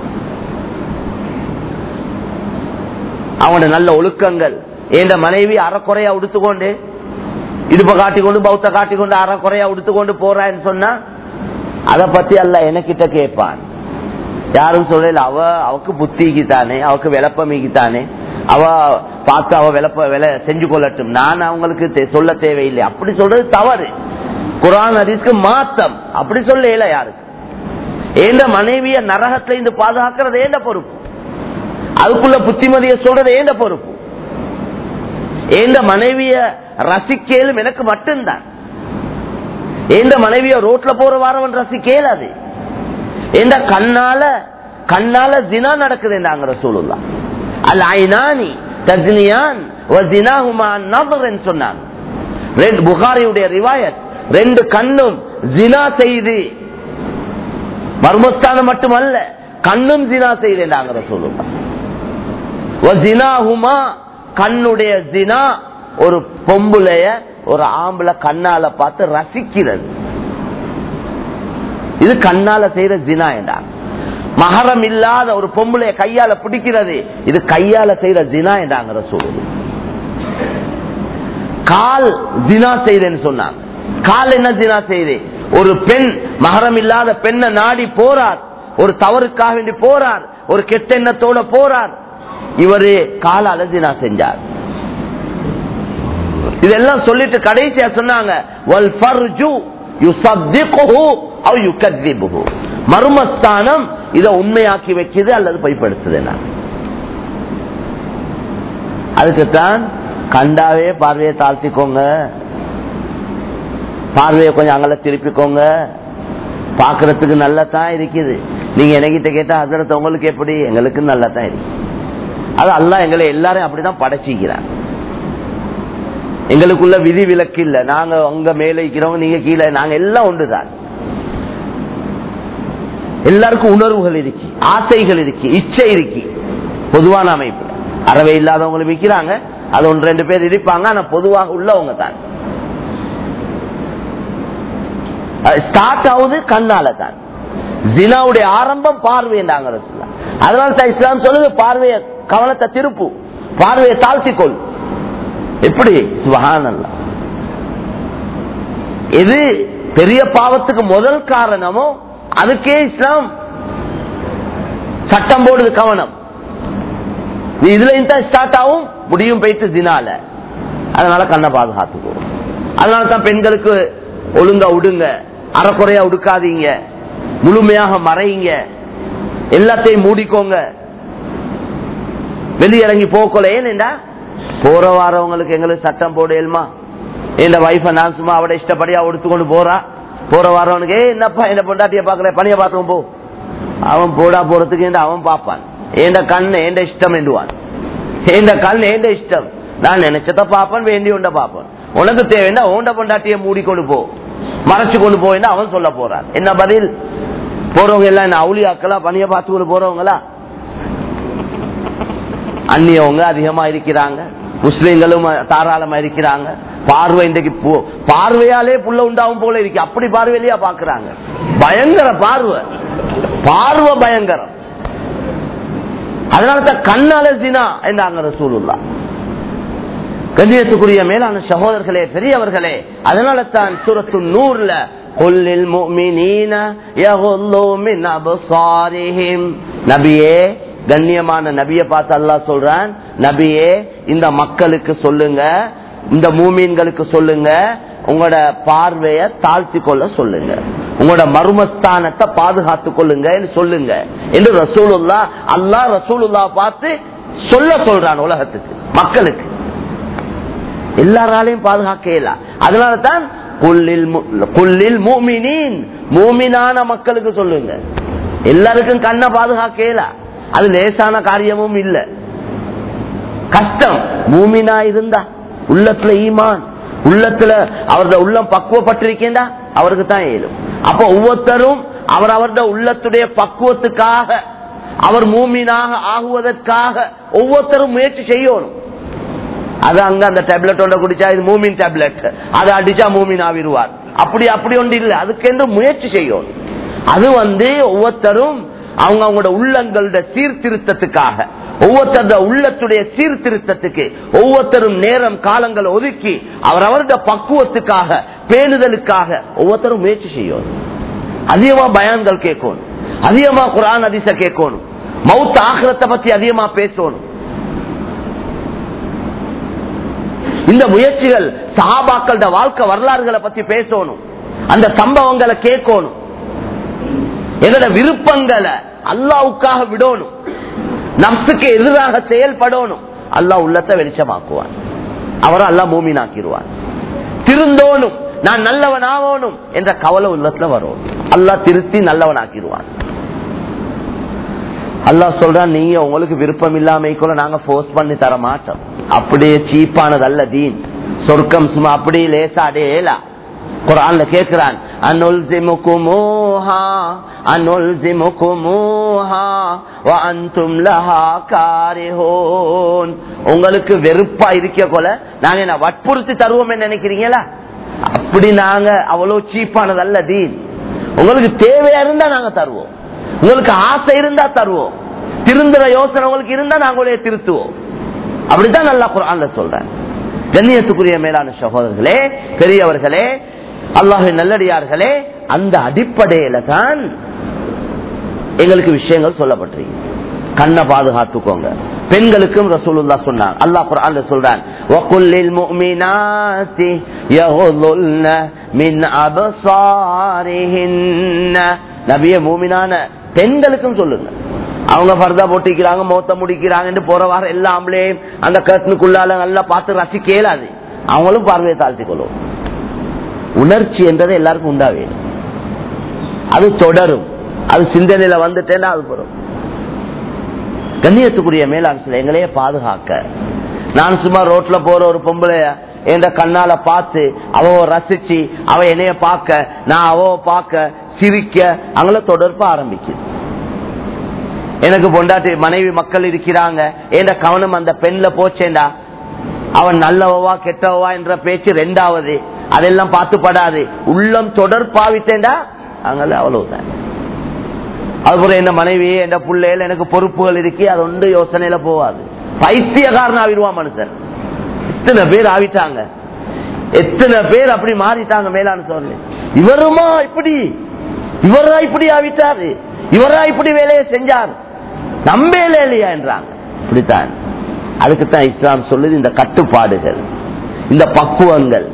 அவங்களோட நல்ல ஒழுக்கங்கள் என்ற மனைவி அறக்குறையா உடுத்துக்கொண்டு இடுப்ப காட்டிக்கொண்டு பௌத்த காட்டிக்கொண்டு அறக்குறையா உடுத்துக்கொண்டு போறான்னு சொன்னா அதை பத்தி அல்ல எனக்கிட்ட கேட்பான் யாரும் சொல்லல அவ அவக்கு புத்திக்கு தானே அவக்கு விளப்பமிக்கு தானே அவ பார்த்து அவ விளப்ப வில செஞ்சு கொள்ளட்டும் நான் அவங்களுக்கு தெ- சொல்ல தேவையில்லை அப்படி சொல்றது தவறு குரான் ஹதீஸ்க்கு மாத்தம் அப்படி சொல்லல யாருக்கு ஏந்த மனைவிய நரகத்துல இருந்து பாதுகாக்கிறது ஏந்த பொறுப்பு அதுக்குள்ள புத்திமதிய சொல்றது ஏந்த பொறுப்பு ஏந்த மனைவிய ரசிக்கலும் எனக்கு மட்டும்தான் ஏந்த மனைவிய ரோட்ல போற வாரவன் ரசிக்கலாது ஏந்த கண்ணால கண்ணால ஜினா நடக்குது என்றாங்க ரசூலுல்லா அல் ஐனானி தஜ்னியான் வ ஜினாஹுமா நظرன்னு சொன்னாங்க ரெண்டு புகாரியுடைய ரிவாயத் ரெண்டு கண்ணும் ஜினா செய்து மர்மஸ்தானம் மட்டுமல்ல கண்ணும் ஜினா செய்து என்றாங்க ரசூலுல்லா வ ஜினாஹுமா கண்ணுடைய ஜினா ஒரு பொம்புலைய ஒரு ஆம்பளை கண்ணால பார்த்து ரசிக்கிறது இது கண்ணால செய்யற ஜினா என்றாங்க மகரம் இல்லாத ஒரு பொம்பளைய கையால பிடிக்கிறது இது கையால செய்யற ஜினா என்றாங்க ரசூல் கால் ஜினா செய்தேன்னு சொன்னாங்க கால் என்ன ஜினா செய்து ஒரு பெண் மகரம் இல்லாத பெண்ணை நாடி போறார் ஒரு தவறுக்காக வேண்டி போறார் ஒரு கெட்ட எண்ணத்தோட போறார் இவரு காலால ஜினா செஞ்சார் இதெல்லாம் சொல்லிட்டு கடைசியா சொன்னாங்க "வல் ஃபர்ஜு யுஸத்திகுஹு அவ் யுகத்திபுஹு." மர்மஸ்தானம் இத உண்மையாக்கி வைக்குது அல்லது பொய்ப்படுத்துது அதுக்குத்தான் கண்டாவே பார்வையை தாழ்த்திக்கோங்க பார்வையை கொஞ்சம் அங்கல திருப்பிக்கோங்க பாக்குறதுக்கு நல்லதான் இருக்குது நீங்க எனக்கிட்ட கேட்டா அதிரத்த உங்களுக்கு எப்படி எங்களுக்கு நல்லதான் இருக்கு அது அல்லாஹ் எங்களை எல்லாரையும் அப்படிதான் படைச்சிக்கிறான் எங்களுக்குள்ள விதி விலக்கு இல்ல நாங்க அங்க மேலே இருக்கிறவங்க நீங்க கீழே நாங்க எல்லாம் ஒன்றுதான் எல்லாருக்கும் உணர்வுகள் இருக்கு ஆசைகள் இருக்கு இச்சை இருக்கு பொதுவான அமைப்பு அறவே இல்லாதவங்களை விற்கிறாங்க அது ஒன்று ரெண்டு பேர் இருப்பாங்க ஆனா பொதுவாக உள்ளவங்க தான் ஸ்டார்ட் ஆகுது கண்ணால தான் ஜினாவுடைய ஆரம்பம் பார்வையின்றாங்க ரசூல்லா. அதனால தான் இஸ்லாம் சொல்லுது பார்வைய கவனத்தை திருப்பு பார்வையை தாழ்த்திக்கொள் எப்படி சுபஹானல்லாஹ் எது பெரிய பாவத்துக்கு முதல் காரணமோ அதுக்கே இஸ்லாம் சட்டம் போடுது கவனம் நீ இதுல தான் ஸ்டார்ட் ஆகும் முடியும் போயிட்டு தினால அதனால கண்ணை பாதுகாத்துக்கோ அதனால தான் பெண்களுக்கு ஒழுங்கா உடுங்க அறக்குறையா உடுக்காதீங்க முழுமையாக மறையுங்க எல்லாத்தையும் மூடிக்கோங்க வெளியிறங்கி போக்கல ஏனேண்டா போற வாரவங்களுக்கு எங்களுக்கு சட்டம் போடலுமா இந்த வைஃப நான் சும்மா அவட இஷ்டப்படியா எடுத்துக்கொண்டு போறா போற வாரவனுக்கு ஏ என்னப்பா என்ன பொண்டாட்டிய பாக்கல பணிய பார்த்தும் போ அவன் போடா போறதுக்கு என்று அவன் பார்ப்பான் ஏண்ட கண் ஏண்ட இஷ்டம் என்றுவான் ஏண்ட கண் ஏண்ட இஷ்டம் நான் நினைச்சத பாப்பன் வேண்டி உண்ட பாப்பன் உனக்கு தேவைன்னா ஓண்ட பொண்டாட்டிய மூடிக்கொண்டு போ மறைச்சு கொண்டு போயின்னா அவன் சொல்ல போறான் என்ன பதில் போறவங்க எல்லாம் என்ன அவுளியாக்களா பணிய பார்த்து கொண்டு போறவங்களா அந்நியவங்க அதிகமா இருக்கிறாங்க முஸ்லிம்களும் தாராளமா இருக்கிறாங்க பார்வை இன்றைக்கு போ- பார்வையாலே புள்ள உண்டாகும் போல இருக்கு அப்படி பார்வையிலேயா பாக்குறாங்க பயங்கர பார்வை பார்வை பயங்கரம் அதனாலதான் கண்ணால சினா என்றாங்க ரசூலுல்லா கண்ணியத்துக்குரிய மேலான சகோதரர்களே பெரியவர்களே அதனால தான் சூரத்து நூறுல கொல்லில் முஃமினீன யகுல்லு மின் அப்சாரிஹிம் நபியே கண்ணியமான நபியை பார்த்து அல்லாஹ் சொல்றான் நபியே இந்த மக்களுக்கு சொல்லுங்க இந்த மூமீன்களுக்கு சொல்லுங்க உங்களோட பார்வைய தாழ்த்தி கொள்ள சொல்லுங்க உங்களோட மர்மஸ்தானத்தை பாதுகாத்து கொள்ளுங்க சொல்லுங்க என்று ரசூலுல்லா அல்லாஹ் ரசூலுல்லா பார்த்து சொல்ல சொல்றான் உலகத்துக்கு மக்களுக்கு எல்லாராலையும் பாதுகாக்க இயலா அதனால தான் குல்லில் மு- குல்லில் மூமினின் மூமினான மக்களுக்கு சொல்லுங்க எல்லாருக்கும் கண்ணை பாதுகாக்க இயலா அது லேசான காரியமும் இல்ல கஷ்டம் மூமினா இருந்தா உள்ளத்துல ஈமான் உள்ளத்துல அவரது உள்ளம் பக்குவப்பட்டிருக்கேண்டா அவருக்கு தான் இயலும் அப்ப ஒவ்வொருத்தரும் அவர் அவருடைய உள்ளத்துடைய பக்குவத்துக்காக அவர் மூமினாக ஆகுவதற்காக ஒவ்வொருத்தரும் முயற்சி செய்யணும் அது அங்க அந்த டேப்லெட்டோட குடிச்சா இது மூமின் டேப்லெட் அதை அடிச்சா மூமின் ஆவிடுவார் அப்படி அப்படி ஒன்று இல்லை அதுக்கென்று முயற்சி செய்யணும் அது வந்து ஒவ்வொருத்தரும் அவங்க அவங்களோட உள்ளங்களோட சீர்திருத்தத்துக்காக ஒவ்வொருத்தரோட உள்ளத்துடைய சீர்திருத்தத்துக்கு ஒவ்வொருத்தரும் நேரம் காலங்களை ஒதுக்கி அவர் அவருடைய பக்குவத்துக்காக பேணுதலுக்காக ஒவ்வொருத்தரும் முயற்சி செய்யணும் அதிகமா பயான்கள் கேட்கணும் அதிகமா குரான் அதிச கேட்கணும் மவுத் ஆகிரத்தை பத்தி அதிகமா பேசணும் இந்த முயற்சிகள் சஹாபாக்களோட வாழ்க்கை வரலாறுகளை பத்தி பேசணும் அந்த சம்பவங்களை கேட்கணும் எங்களோட விருப்பங்களை அல்லாவுக்காக விடணும் நப்சுக்கு எதிராக செயல்படணும் அல்லாஹ் உள்ளத்தை வெளிச்சமாக்குவான் அவரை அல்லா மூமினாக்கிடுவான் திருந்தோனும் நான் நல்லவன் ஆகணும் என்ற கவலை உள்ளத்துல வரும் அல்லாஹ் திருத்தி நல்லவனாக்கிடுவான் அல்லாஹ் சொல்றான் நீங்க உங்களுக்கு விருப்பம் இல்லாம கூட நாங்க போர்ஸ் பண்ணி தர மாட்டோம் அப்படியே சீப்பானது அல்ல தீன் சொர்க்கம் சும்மா அப்படியே லேசா அடையலா குரான்ல கேட்கிறான் அனுல் ஜிமுகுமூஹா அனுல் ஜிமுகுமூஹா வ அன்தும் லஹா காரிஹூன் உங்களுக்கு வெறுப்பா இருக்க போல நாங்க என்ன வற்புறுத்தி தருவோம் நினைக்கிறீங்களா அப்படி நாங்க அவ்வளவு சீப்பானது அல்ல தீன் உங்களுக்கு தேவையா இருந்தா நாங்க தருவோம் உங்களுக்கு ஆசை இருந்தா தருவோம் திருந்துற யோசனை உங்களுக்கு இருந்தா நாங்களே திருத்துவோம் அப்படித்தான் நல்லா குரான்ல சொல்றேன் கண்ணியத்துக்குரிய மேலான சகோதரர்களே பெரியவர்களே அல்லாஹ் நல்லடியார்களே அந்த அடிப்படையில தான் எங்களுக்கு விஷயங்கள் சொல்லப்பட்டிருக்கு கண்ணை பாதுகாத்துக்கோங்க பெண்களுக்கும் ரசூலுல்லா சொன்னாங்க அல்லாஹ் குர்ஆன்ல சொல்றான் வகுல்லில் முஃமினாத்தி யகுதுல்ன மின் அபசாரிஹின்ன நபியே மூமினான பெண்களுக்கும் சொல்லுங்க அவங்க பர்தா போட்டிக்கிறாங்க மோத்த முடிக்கிறாங்க போற வாரம் எல்லா ஆம்பளையும் அந்த கட்டனுக்குள்ளால நல்லா பார்த்து ரசிக்க இயலாது அவங்களும் பார்வையை தாழ்த்தி கொள்ளும் உணர்ச்சி என்றது எல்லாருக்கும் உண்டாவே அது தொடரும் அது சிந்தனையில வந்துட்டேன்னா அது வரும் கண்ணியத்துக்குரிய மேலாண் சில எங்களையே பாதுகாக்க நான் சும்மா ரோட்ல போற ஒரு பொம்பளைய என்ற கண்ணால பார்த்து அவ ரசிச்சு அவ என்னைய பார்க்க நான் அவ பார்க்க சிரிக்க அங்கள தொடர்பு ஆரம்பிக்குது எனக்கு பொண்டாட்டி மனைவி மக்கள் இருக்கிறாங்க என்ற கவனம் அந்த பெண்ல போச்சேண்டா அவன் நல்லவவா கெட்டவா என்ற பேச்சு ரெண்டாவது அதெல்லாம் பார்த்து படாது உள்ளம் தொடர்பாவிட்டேண்டா அங்கே அவ்வளவுதான் அதுபோல என்ன மனைவி என் பிள்ளைகள் எனக்கு பொறுப்புகள் இருக்கு அது ஒன்று யோசனையில போவாது பைத்தியக்காரன் ஆவிடுவான் மனுஷன் எத்தனை பேர் ஆவிட்டாங்க எத்தனை பேர் அப்படி மாறிட்டாங்க மேலான சொல்லு இவருமா இப்படி இவரா இப்படி ஆவிட்டாரு இவரா இப்படி வேலையை செஞ்சார் நம்பேல இல்லையா என்றாங்க இப்படித்தான் அதுக்குத்தான் இஸ்லாம் சொல்லுது இந்த கட்டுப்பாடுகள் இந்த பக்குவங்கள்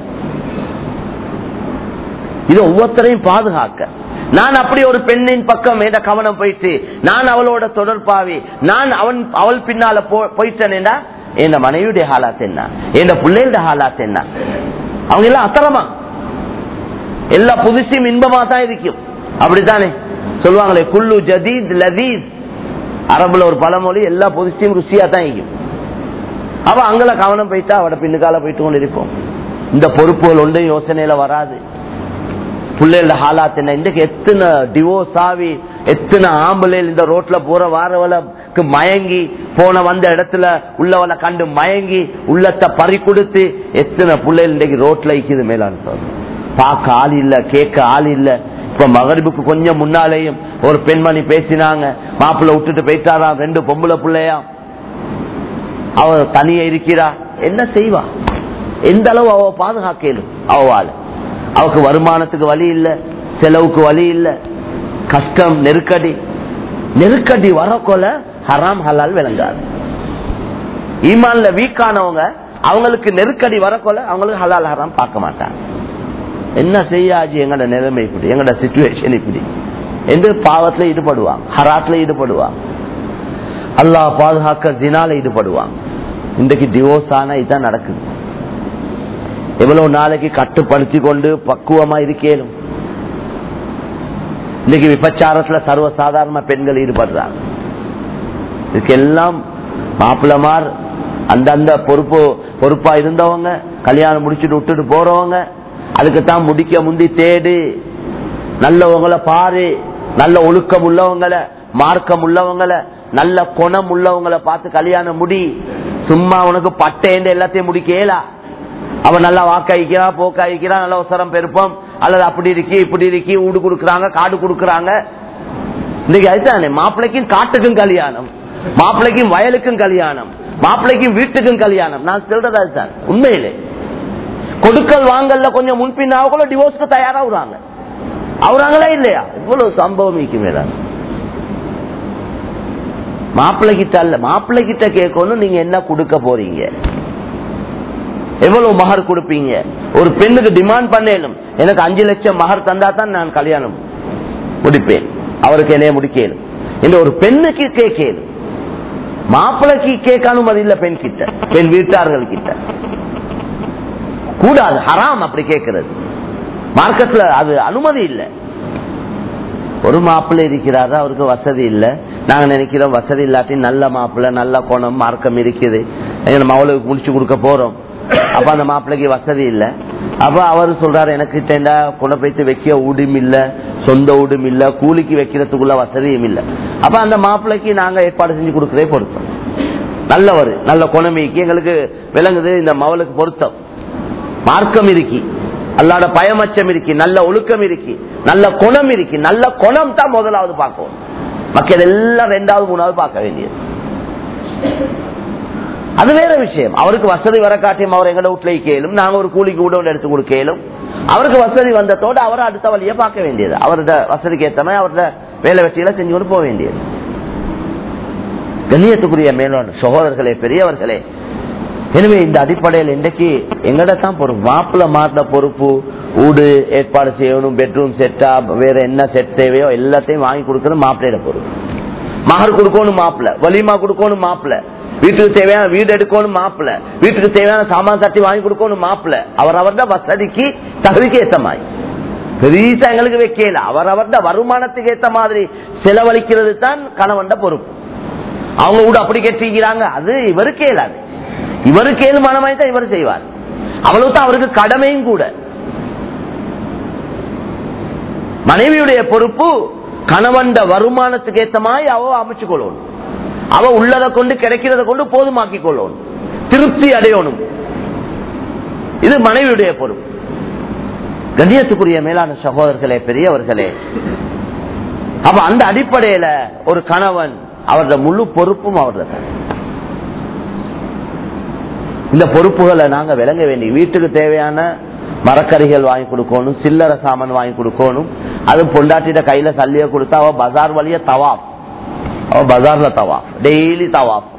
இது ஒவ்வொருத்தரையும் பாதுகாக்க நான் அப்படி ஒரு பெண்ணின் பக்கம் என்ற கவனம் போயிட்டு நான் அவளோட தொடர்பாவி நான் அவன் அவள் பின்னால போயிட்டேன்னா என் மனைவியுடைய ஹாலாத் என்ன என் பிள்ளைகளுடைய ஹாலாத் என்ன அவங்க எல்லாம் அத்தரமா எல்லா புதுசையும் இன்பமா தான் இருக்கும் அப்படித்தானே சொல்லுவாங்களே குல்லு ஜதீத் லதீத் அரபுல ஒரு பழமொழி எல்லா புதுசையும் ருசியா தான் இருக்கும் அவ அங்கல கவனம் போயிட்டா அவட பின்னுக்கால போயிட்டு கொண்டு இருப்போம் இந்த பொறுப்புகள் ஒன்றும் யோசனையில வராது பிள்ளைகள ஹாலாத் என்ன இன்றைக்கு எத்தனை டிவோர்ஸ் ஆகி எத்தனை ஆம்பளைகள் இந்த ரோட்ல போற வாரவளுக்கு மயங்கி போன வந்த இடத்துல உள்ளவளை கண்டு மயங்கி உள்ளத்தை பறி கொடுத்து எத்தனை பிள்ளைகள் இன்றைக்கு ரோட்ல இக்குது மேலான சொல் பார்க்க ஆள் இல்ல கேட்க ஆள் இல்ல இப்ப மகரிபுக்கு கொஞ்சம் முன்னாலேயும் ஒரு பெண்மணி பேசினாங்க மாப்பிள்ள விட்டுட்டு போயிட்டாராம் ரெண்டு பொம்பளை பிள்ளையா அவ தனியா இருக்கிறா என்ன செய்வா எந்த அளவு அவ பாதுகாக்கலும் அவவாள் அவக்கு வருமானத்துக்கு வழி இல்ல செலவுக்கு வழி இல்ல கஷ்டம் நெருக்கடி நெருக்கடி வரக்கொல ஹராம் ஹலால் விளங்காது ஈமான்ல வீக்கானவங்க அவங்களுக்கு நெருக்கடி வரக்கொல அவங்களுக்கு ஹலால் ஹராம் பார்க்க மாட்டாங்க என்ன செய்யாச்சு எங்கட நிலைமை இப்படி எங்கட சிச்சுவேஷன் இப்படி என்று பாவத்துல ஈடுபடுவாங்க ஹராட்ல ஈடுபடுவாங்க அல்லாஹ் பாதுகாக்க தினால ஈடுபடுவாங்க இன்றைக்கு டிவோர்ஸ் ஆனா இதுதான் நடக்குது எவ்வளவு நாளைக்கு கட்டுப்படுத்தி கொண்டு பக்குவமா இருக்கேனும் இன்னைக்கு விபச்சாரத்துல சர்வசாதாரண பெண்கள் ஈடுபடுறாங்க இதுக்கெல்லாம் மாப்பிளமார் அந்தந்த பொறுப்பு பொறுப்பா இருந்தவங்க கல்யாணம் முடிச்சுட்டு விட்டுட்டு போறவங்க அதுக்குத்தான் முடிக்க முந்தி தேடு நல்லவங்களை பாரு நல்ல ஒழுக்கம் உள்ளவங்களை மார்க்கம் உள்ளவங்களை நல்ல குணம் உள்ளவங்களை பார்த்து கல்யாணம் முடி சும்மா உனக்கு பட்டேன்னு எல்லாத்தையும் முடிக்கலா அவன் நல்லா வாக்காய்க்கிறா போக்காய்க்கிறான் நல்ல அவசரம் பெருப்பம் அல்லது அப்படி இருக்கி இப்படி இருக்கி ஊடு கொடுக்கறாங்க காடு கொடுக்கறாங்க இன்னைக்கு அதுதானே மாப்பிள்ளைக்கும் காட்டுக்கும் கல்யாணம் மாப்பிள்ளைக்கும் வயலுக்கும் கல்யாணம் மாப்பிள்ளைக்கும் வீட்டுக்கும் கல்யாணம் நான் சொல்றது அதுதான் உண்மையிலே கொடுக்கல் வாங்கல்ல கொஞ்சம் முன்பின்னாக கூட டிவோர்ஸ்க்கு தயாராகுறாங்க அவராங்களா இல்லையா இவ்வளவு சம்பவம் இருக்குமே தான் மாப்பிள்ளை கிட்ட அல்ல மாப்பிள்ளை கிட்ட கேட்கணும் நீங்க என்ன கொடுக்க போறீங்க எவ்வளவு மகர் கொடுப்பீங்க ஒரு பெண்ணுக்கு டிமாண்ட் பண்ணேனும் எனக்கு அஞ்சு லட்சம் மகர் தந்தா தான் நான் கல்யாணம் முடிப்பேன் அவருக்கு என்னைய முடிக்கணும் இந்த ஒரு பெண்ணுக்கு கேட்கணும் மாப்பிள்ளைக்கு கேட்க அனுமதி இல்ல பெண் கிட்ட பெண் வீட்டார்கள் கிட்ட கூடாது ஹராம் அப்படி கேட்கிறது மார்க்கெட்ல அது அனுமதி இல்லை ஒரு மாப்பிள்ளை இருக்கிறாரு அவருக்கு வசதி இல்லை நாங்க நினைக்கிறோம் வசதி இல்லாட்டி நல்ல மாப்பிள்ளை நல்ல கோணம் மார்க்கம் இருக்குது எங்க மவளுக்கு முடிச்சு கொடுக்க போறோம் அப்ப அந்த மாப்பிள்ளைக்கு வசதி இல்லை அப்ப அவர் சொல்றாரு எனக்கு தேண்டா குணப்பைத்து வைக்க ஊடும் இல்ல சொந்த ஊடும் இல்ல கூலிக்கு வைக்கிறதுக்குள்ள வசதியும் இல்ல அப்ப அந்த மாப்பிள்ளைக்கு நாங்க ஏற்பாடு செஞ்சு கொடுக்கறே பொருத்தம் நல்லவர் நல்ல குணமிக்கு எங்களுக்கு விளங்குது இந்த மவளுக்கு பொருத்தம் மார்க்கம் இருக்கி அல்லாட பயமச்சம் இருக்கி நல்ல ஒழுக்கம் இருக்கி நல்ல குணம் இருக்கி நல்ல குணம் தான் முதலாவது பார்க்கணும் மக்கள் எல்லாம் ரெண்டாவது மூணாவது பார்க்க வேண்டியது அது வேற விஷயம் அவருக்கு வசதி வர காட்டியும் அவர் எங்கட வீட்டுல கேளும் நாங்க ஒரு கூலிக்கு கூட எடுத்து கொடுக்கலும் அவருக்கு வசதி வந்ததோடு அவர் அடுத்த வழியை பார்க்க வேண்டியது அவரோட வசதிக்கு ஏற்ற மாதிரி அவரோட வேலை வெற்றியில செஞ்சு கொண்டு போக வேண்டியது கண்ணியத்துக்குரிய மேலான சகோதரர்களே பெரியவர்களே எனவே இந்த அடிப்படையில் இன்றைக்கு எங்கட தான் பொறுப்பு மாப்பிள்ள மாட்டின பொறுப்பு வீடு ஏற்பாடு செய்யணும் பெட்ரூம் செட்டா வேற என்ன செட் தேவையோ எல்லாத்தையும் வாங்கி கொடுக்கணும் மாப்பிள்ளையோட பொறுப்பு மகர் கொடுக்கணும் மாப்பிள்ள வலிமா கொடுக்கணும் மாப்பிள்ள வீட்டுக்கு தேவையான வீடு எடுக்கணும் மாப்பிள்ள வீட்டுக்கு தேவையான சாமான் தட்டி வாங்கி கொடுக்கணும் மாப்பிள்ள அவர் அவர்த வசதிக்கு தகுதிக்கு ஏத்த மாதிரி பெரியசா எங்களுக்கு வைக்கல அவர் அவர்த வருமானத்துக்கு ஏத்த மாதிரி செலவழிக்கிறது தான் கணவன் பொறுப்பு அவங்க கூட அப்படி கெட்டிக்கிறாங்க அது இவருக்கு இயலாது இவருக்கு ஏழுமானமாய் தான் இவர் செய்வார் அவ்வளவுதான் அவருக்கு கடமையும் கூட மனைவியுடைய பொறுப்பு கணவண்ட வருமானத்துக்கு ஏத்த மாதிரி அவ அமைச்சு கொள்ளணும் அவ உள்ளதை கொண்டு கிடைக்கிறத கொண்டு போதுமாக்கி கொள்ளணும் திருப்தி அடையணும் இது மனைவியுடைய பொறுப்பு கண்ணியத்துக்குரிய மேலான சகோதரர்களே பெரியவர்களே அப்ப அந்த அடிப்படையில ஒரு கணவன் அவரது முழு பொறுப்பும் அவரது இந்த பொறுப்புகளை நாங்க விளங்க வேண்டிய வீட்டுக்கு தேவையான மரக்கறிகள் வாங்கி கொடுக்கணும் சில்லறை சாமான் வாங்கி கொடுக்கணும் அது பொண்டாட்டிட்ட கையில சல்லிய கொடுத்தா அவ பஜார் வழிய தவாப் அவ பஜார்ல தவாப் டெய்லி தவாப்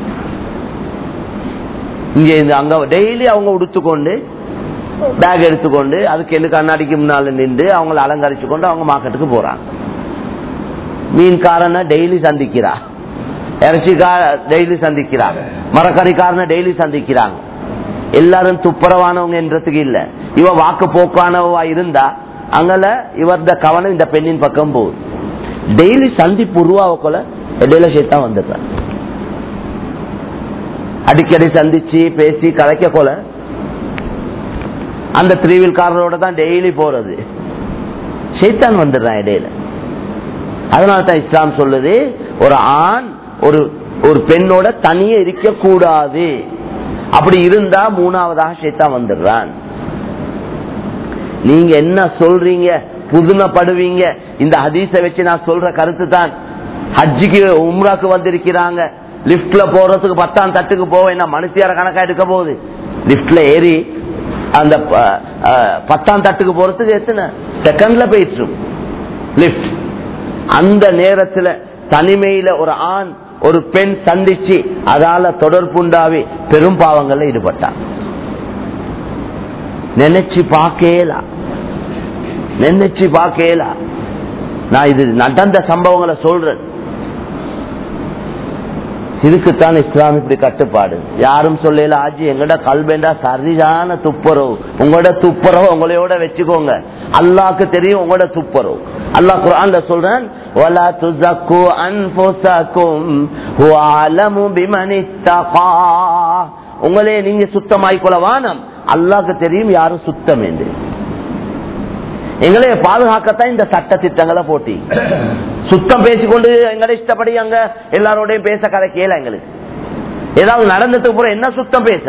இங்க இந்த அங்க டெய்லி அவங்க உடுத்துக்கொண்டு பேக் எடுத்துக்கொண்டு அதுக்கு எந்த கண்ணாடிக்கு முன்னால நின்று அவங்களை அலங்கரிச்சு கொண்டு அவங்க மார்க்கெட்டுக்கு போறாங்க மீன்காரனை டெய்லி சந்திக்கிறா இறைச்சிக்கார டெய்லி சந்திக்கிறாங்க மரக்கறிக்காரனை டெய்லி சந்திக்கிறாங்க எல்லாரும் துப்புரவானவங்க என்றதுக்கு இல்ல இவ வாக்கு போக்கானவா இருந்தா அங்கல இவரத கவனம் இந்த பெண்ணின் பக்கம் போகுது டெய்லி சந்திப்பு உருவாவ கொல இடையில சேர்த்தா வந்துடுறான் அடிக்கடி சந்திச்சு பேசி கலைக்க கொல அந்த திருவில்காரரோட தான் டெய்லி போறது சைத்தான் வந்துடுறான் இடையில அதனால தான் இஸ்லாம் சொல்லுது ஒரு ஆண் ஒரு ஒரு பெண்ணோட தனியே இருக்க கூடாது அப்படி இருந்தா மூணாவதாக சைத்தான் வந்துடுறான் நீங்க என்ன சொல்றீங்க புதுமைப்படுவீங்க இந்த ஹதீஸ வச்சு நான் சொல்ற கருத்து தான் ஹஜ்ஜிக்கு உம்ராக்கு வந்திருக்கிறாங்க லிப்ட்ல போறதுக்கு பத்தாம் தட்டுக்கு போக என்ன மனுஷியார கணக்கா எடுக்க போகுது லிப்ட்ல ஏறி அந்த பத்தாம் தட்டுக்கு போறதுக்கு எத்தனை செகண்ட்ல போயிட்டு லிப்ட் அந்த நேரத்துல தனிமையில ஒரு ஆண் ஒரு பெண் சந்திச்சு அதால தொடர்புண்டாவி பெரும் பாவங்கள்ல ஈடுபட்டான் நினைச்சு பார்க்கலா நினைச்சு பார்க்கலா நான் இது நடந்த சம்பவங்களை சொல்றேன் இதுக்குத்தான் இஸ்லாம் இப்படி கட்டுப்பாடு யாரும் சொல்லல ஆஜி எங்கட கல்வேண்டா சரியான துப்புரவு உங்களோட துப்புரவு உங்களையோட வச்சுக்கோங்க அல்லாக்கு தெரியும் உங்களோட துப்புரவு அல்லாஹ் குர்ஆன்ல சொல்றான் வலா துஸக்கு அன்ஃபுஸக்கும் ஹுவ அலமு பிமனித்தகா உங்களே நீங்க சுத்தமாய்க்கொள்ள வானம் அல்லாஹ்க்கு தெரியும் யாரும் சுத்தம் என்று எங்களை பாதுகாக்கத்தான் இந்த சட்ட திட்டங்களை போட்டி சுத்தம் பேசிக்கொண்டு எங்களை இஷ்டப்படி அங்க எல்லாரோடையும் பேச கதை கேள எங்களுக்கு ஏதாவது நடந்ததுக்கு அப்புறம் என்ன சுத்தம் பேச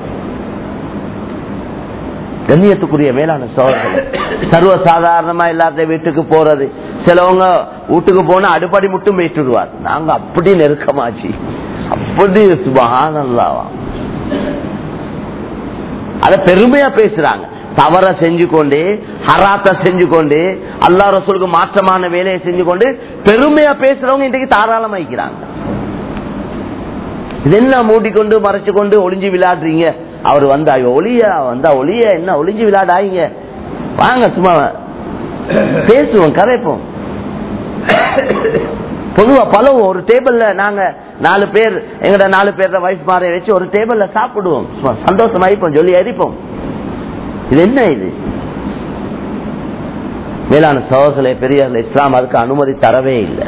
கண்ணியத்துக்குரிய மேலான சோழர்கள் சர்வ சாதாரணமா எல்லாத்தையும் வீட்டுக்கு போறது சிலவங்க வீட்டுக்கு போனா அடுப்படி மட்டும் போயிட்டுடுவார் நாங்க அப்படி நெருக்கமாச்சு அப்படி சுபகானல்லாவா அத பெருமையா பேசுறாங்க தவற செஞ்சு கொண்டு ஹராத்த செஞ்சு கொண்டு அல்லா ரசூலுக்கு மாற்றமான வேலையை செஞ்சு கொண்டு பெருமையா பேசுறவங்க இன்றைக்கு தாராளமாய்க்கிறாங்க இதெல்லாம் மூடிக்கொண்டு மறைச்சு கொண்டு ஒளிஞ்சு விளையாடுறீங்க அவர் வந்தா ஒளிய வந்தா ஒளிய என்ன ஒளிஞ்சு விளையாடாங்க வாங்க சும்மா பேசுவோம் கதைப்போம் பொதுவா பழவும் ஒரு டேபிள்ல நாங்க நாலு பேர் எங்கட நாலு பேர் வைஃப் மாற வச்சு ஒரு டேபிள்ல சாப்பிடுவோம் சும்மா சந்தோஷமாயிப்போம் சொல்லி அடிப்போம் இது என்ன இது மேலான சோதர்களே பெரியவர்கள் இஸ்லாம் அதுக்கு அனுமதி தரவே இல்லை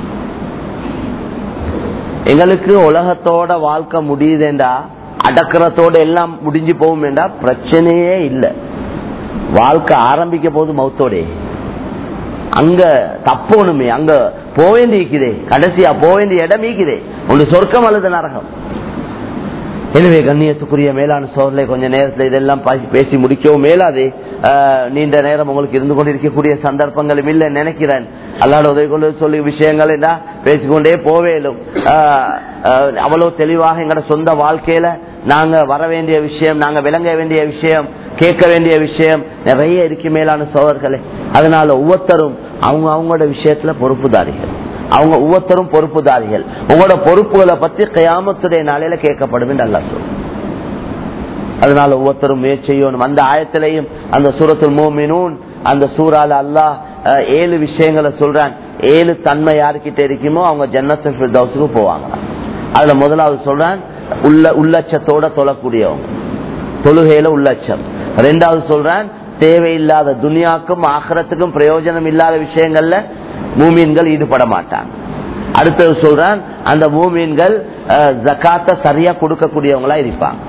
எங்களுக்கு உலகத்தோட வாழ்க்கை முடியுதேண்டா அடக்கிறதோட எல்லாம் முடிஞ்சு போகும் வேண்டா பிரச்சனையே இல்லை வாழ்க்கை ஆரம்பிக்க போது மௌத்தோட அங்க தப்போணுமே அங்க போக வேண்டியிருக்குதே கடைசியா போக வேண்டிய இடம் ஈக்குதே ஒன்று சொர்க்கம் அல்லது நரகம் எனவே கண்ணியத்துக்குரிய மேலான சோதனை கொஞ்ச நேரத்தில் இதெல்லாம் பேசி முடிக்கவும் மேலாது நீண்ட நேரம் உங்களுக்கு இருந்து கொண்டிருக்கக்கூடிய சந்தர்ப்பங்களும் இல்லை நினைக்கிறேன் அல்லாட உதவி கொண்டு சொல்லி விஷயங்கள் என்ன பேசிக்கொண்டே போவேலும் அவ்வளவு தெளிவாக எங்களோட சொந்த வாழ்க்கையில நாங்க வர வேண்டிய விஷயம் நாங்க விளங்க வேண்டிய விஷயம் கேட்க வேண்டிய விஷயம் நிறைய இருக்கு மேலான சோதர்களே அதனால ஒவ்வொருத்தரும் அவங்க அவங்களோட விஷயத்துல பொறுப்புதாரிகள் அவங்க ஒவ்வொருத்தரும் பொறுப்புதாரிகள் உங்களோட பொறுப்புகளை பத்தி கயாமத்துடைய நாளையில கேட்கப்படும் என்று அல்லா சொல்லும் அதனால ஒவ்வொருத்தரும் முயற்சி செய்யணும் அந்த ஆயத்திலையும் அந்த சூரத்துல் மோமினூன் அந்த சூறால அல்லாஹ் ஏழு விஷயங்களை சொல்றான் ஏழு தன்மை யாருக்கிட்ட இருக்குமோ அவங்க ஜன்னத்து தௌசுக்கு போவாங்க அதுல முதலாவது சொல்றான் உள்ள உள்ளச்சத்தோட தொழக்கூடியவங்க தொழுகையில உள்ளச்சம் ரெண்டாவது சொல்றான் தேவையில்லாத துனியாக்கும் ஆகரத்துக்கும் பிரயோஜனம் இல்லாத விஷயங்கள்ல மூமீன்கள் ஈடுபட மாட்டாங்க அடுத்தது சொல்றான் அந்த மூமீன்கள் ஜக்காத்த சரியா கொடுக்கக்கூடியவங்களா இருப்பாங்க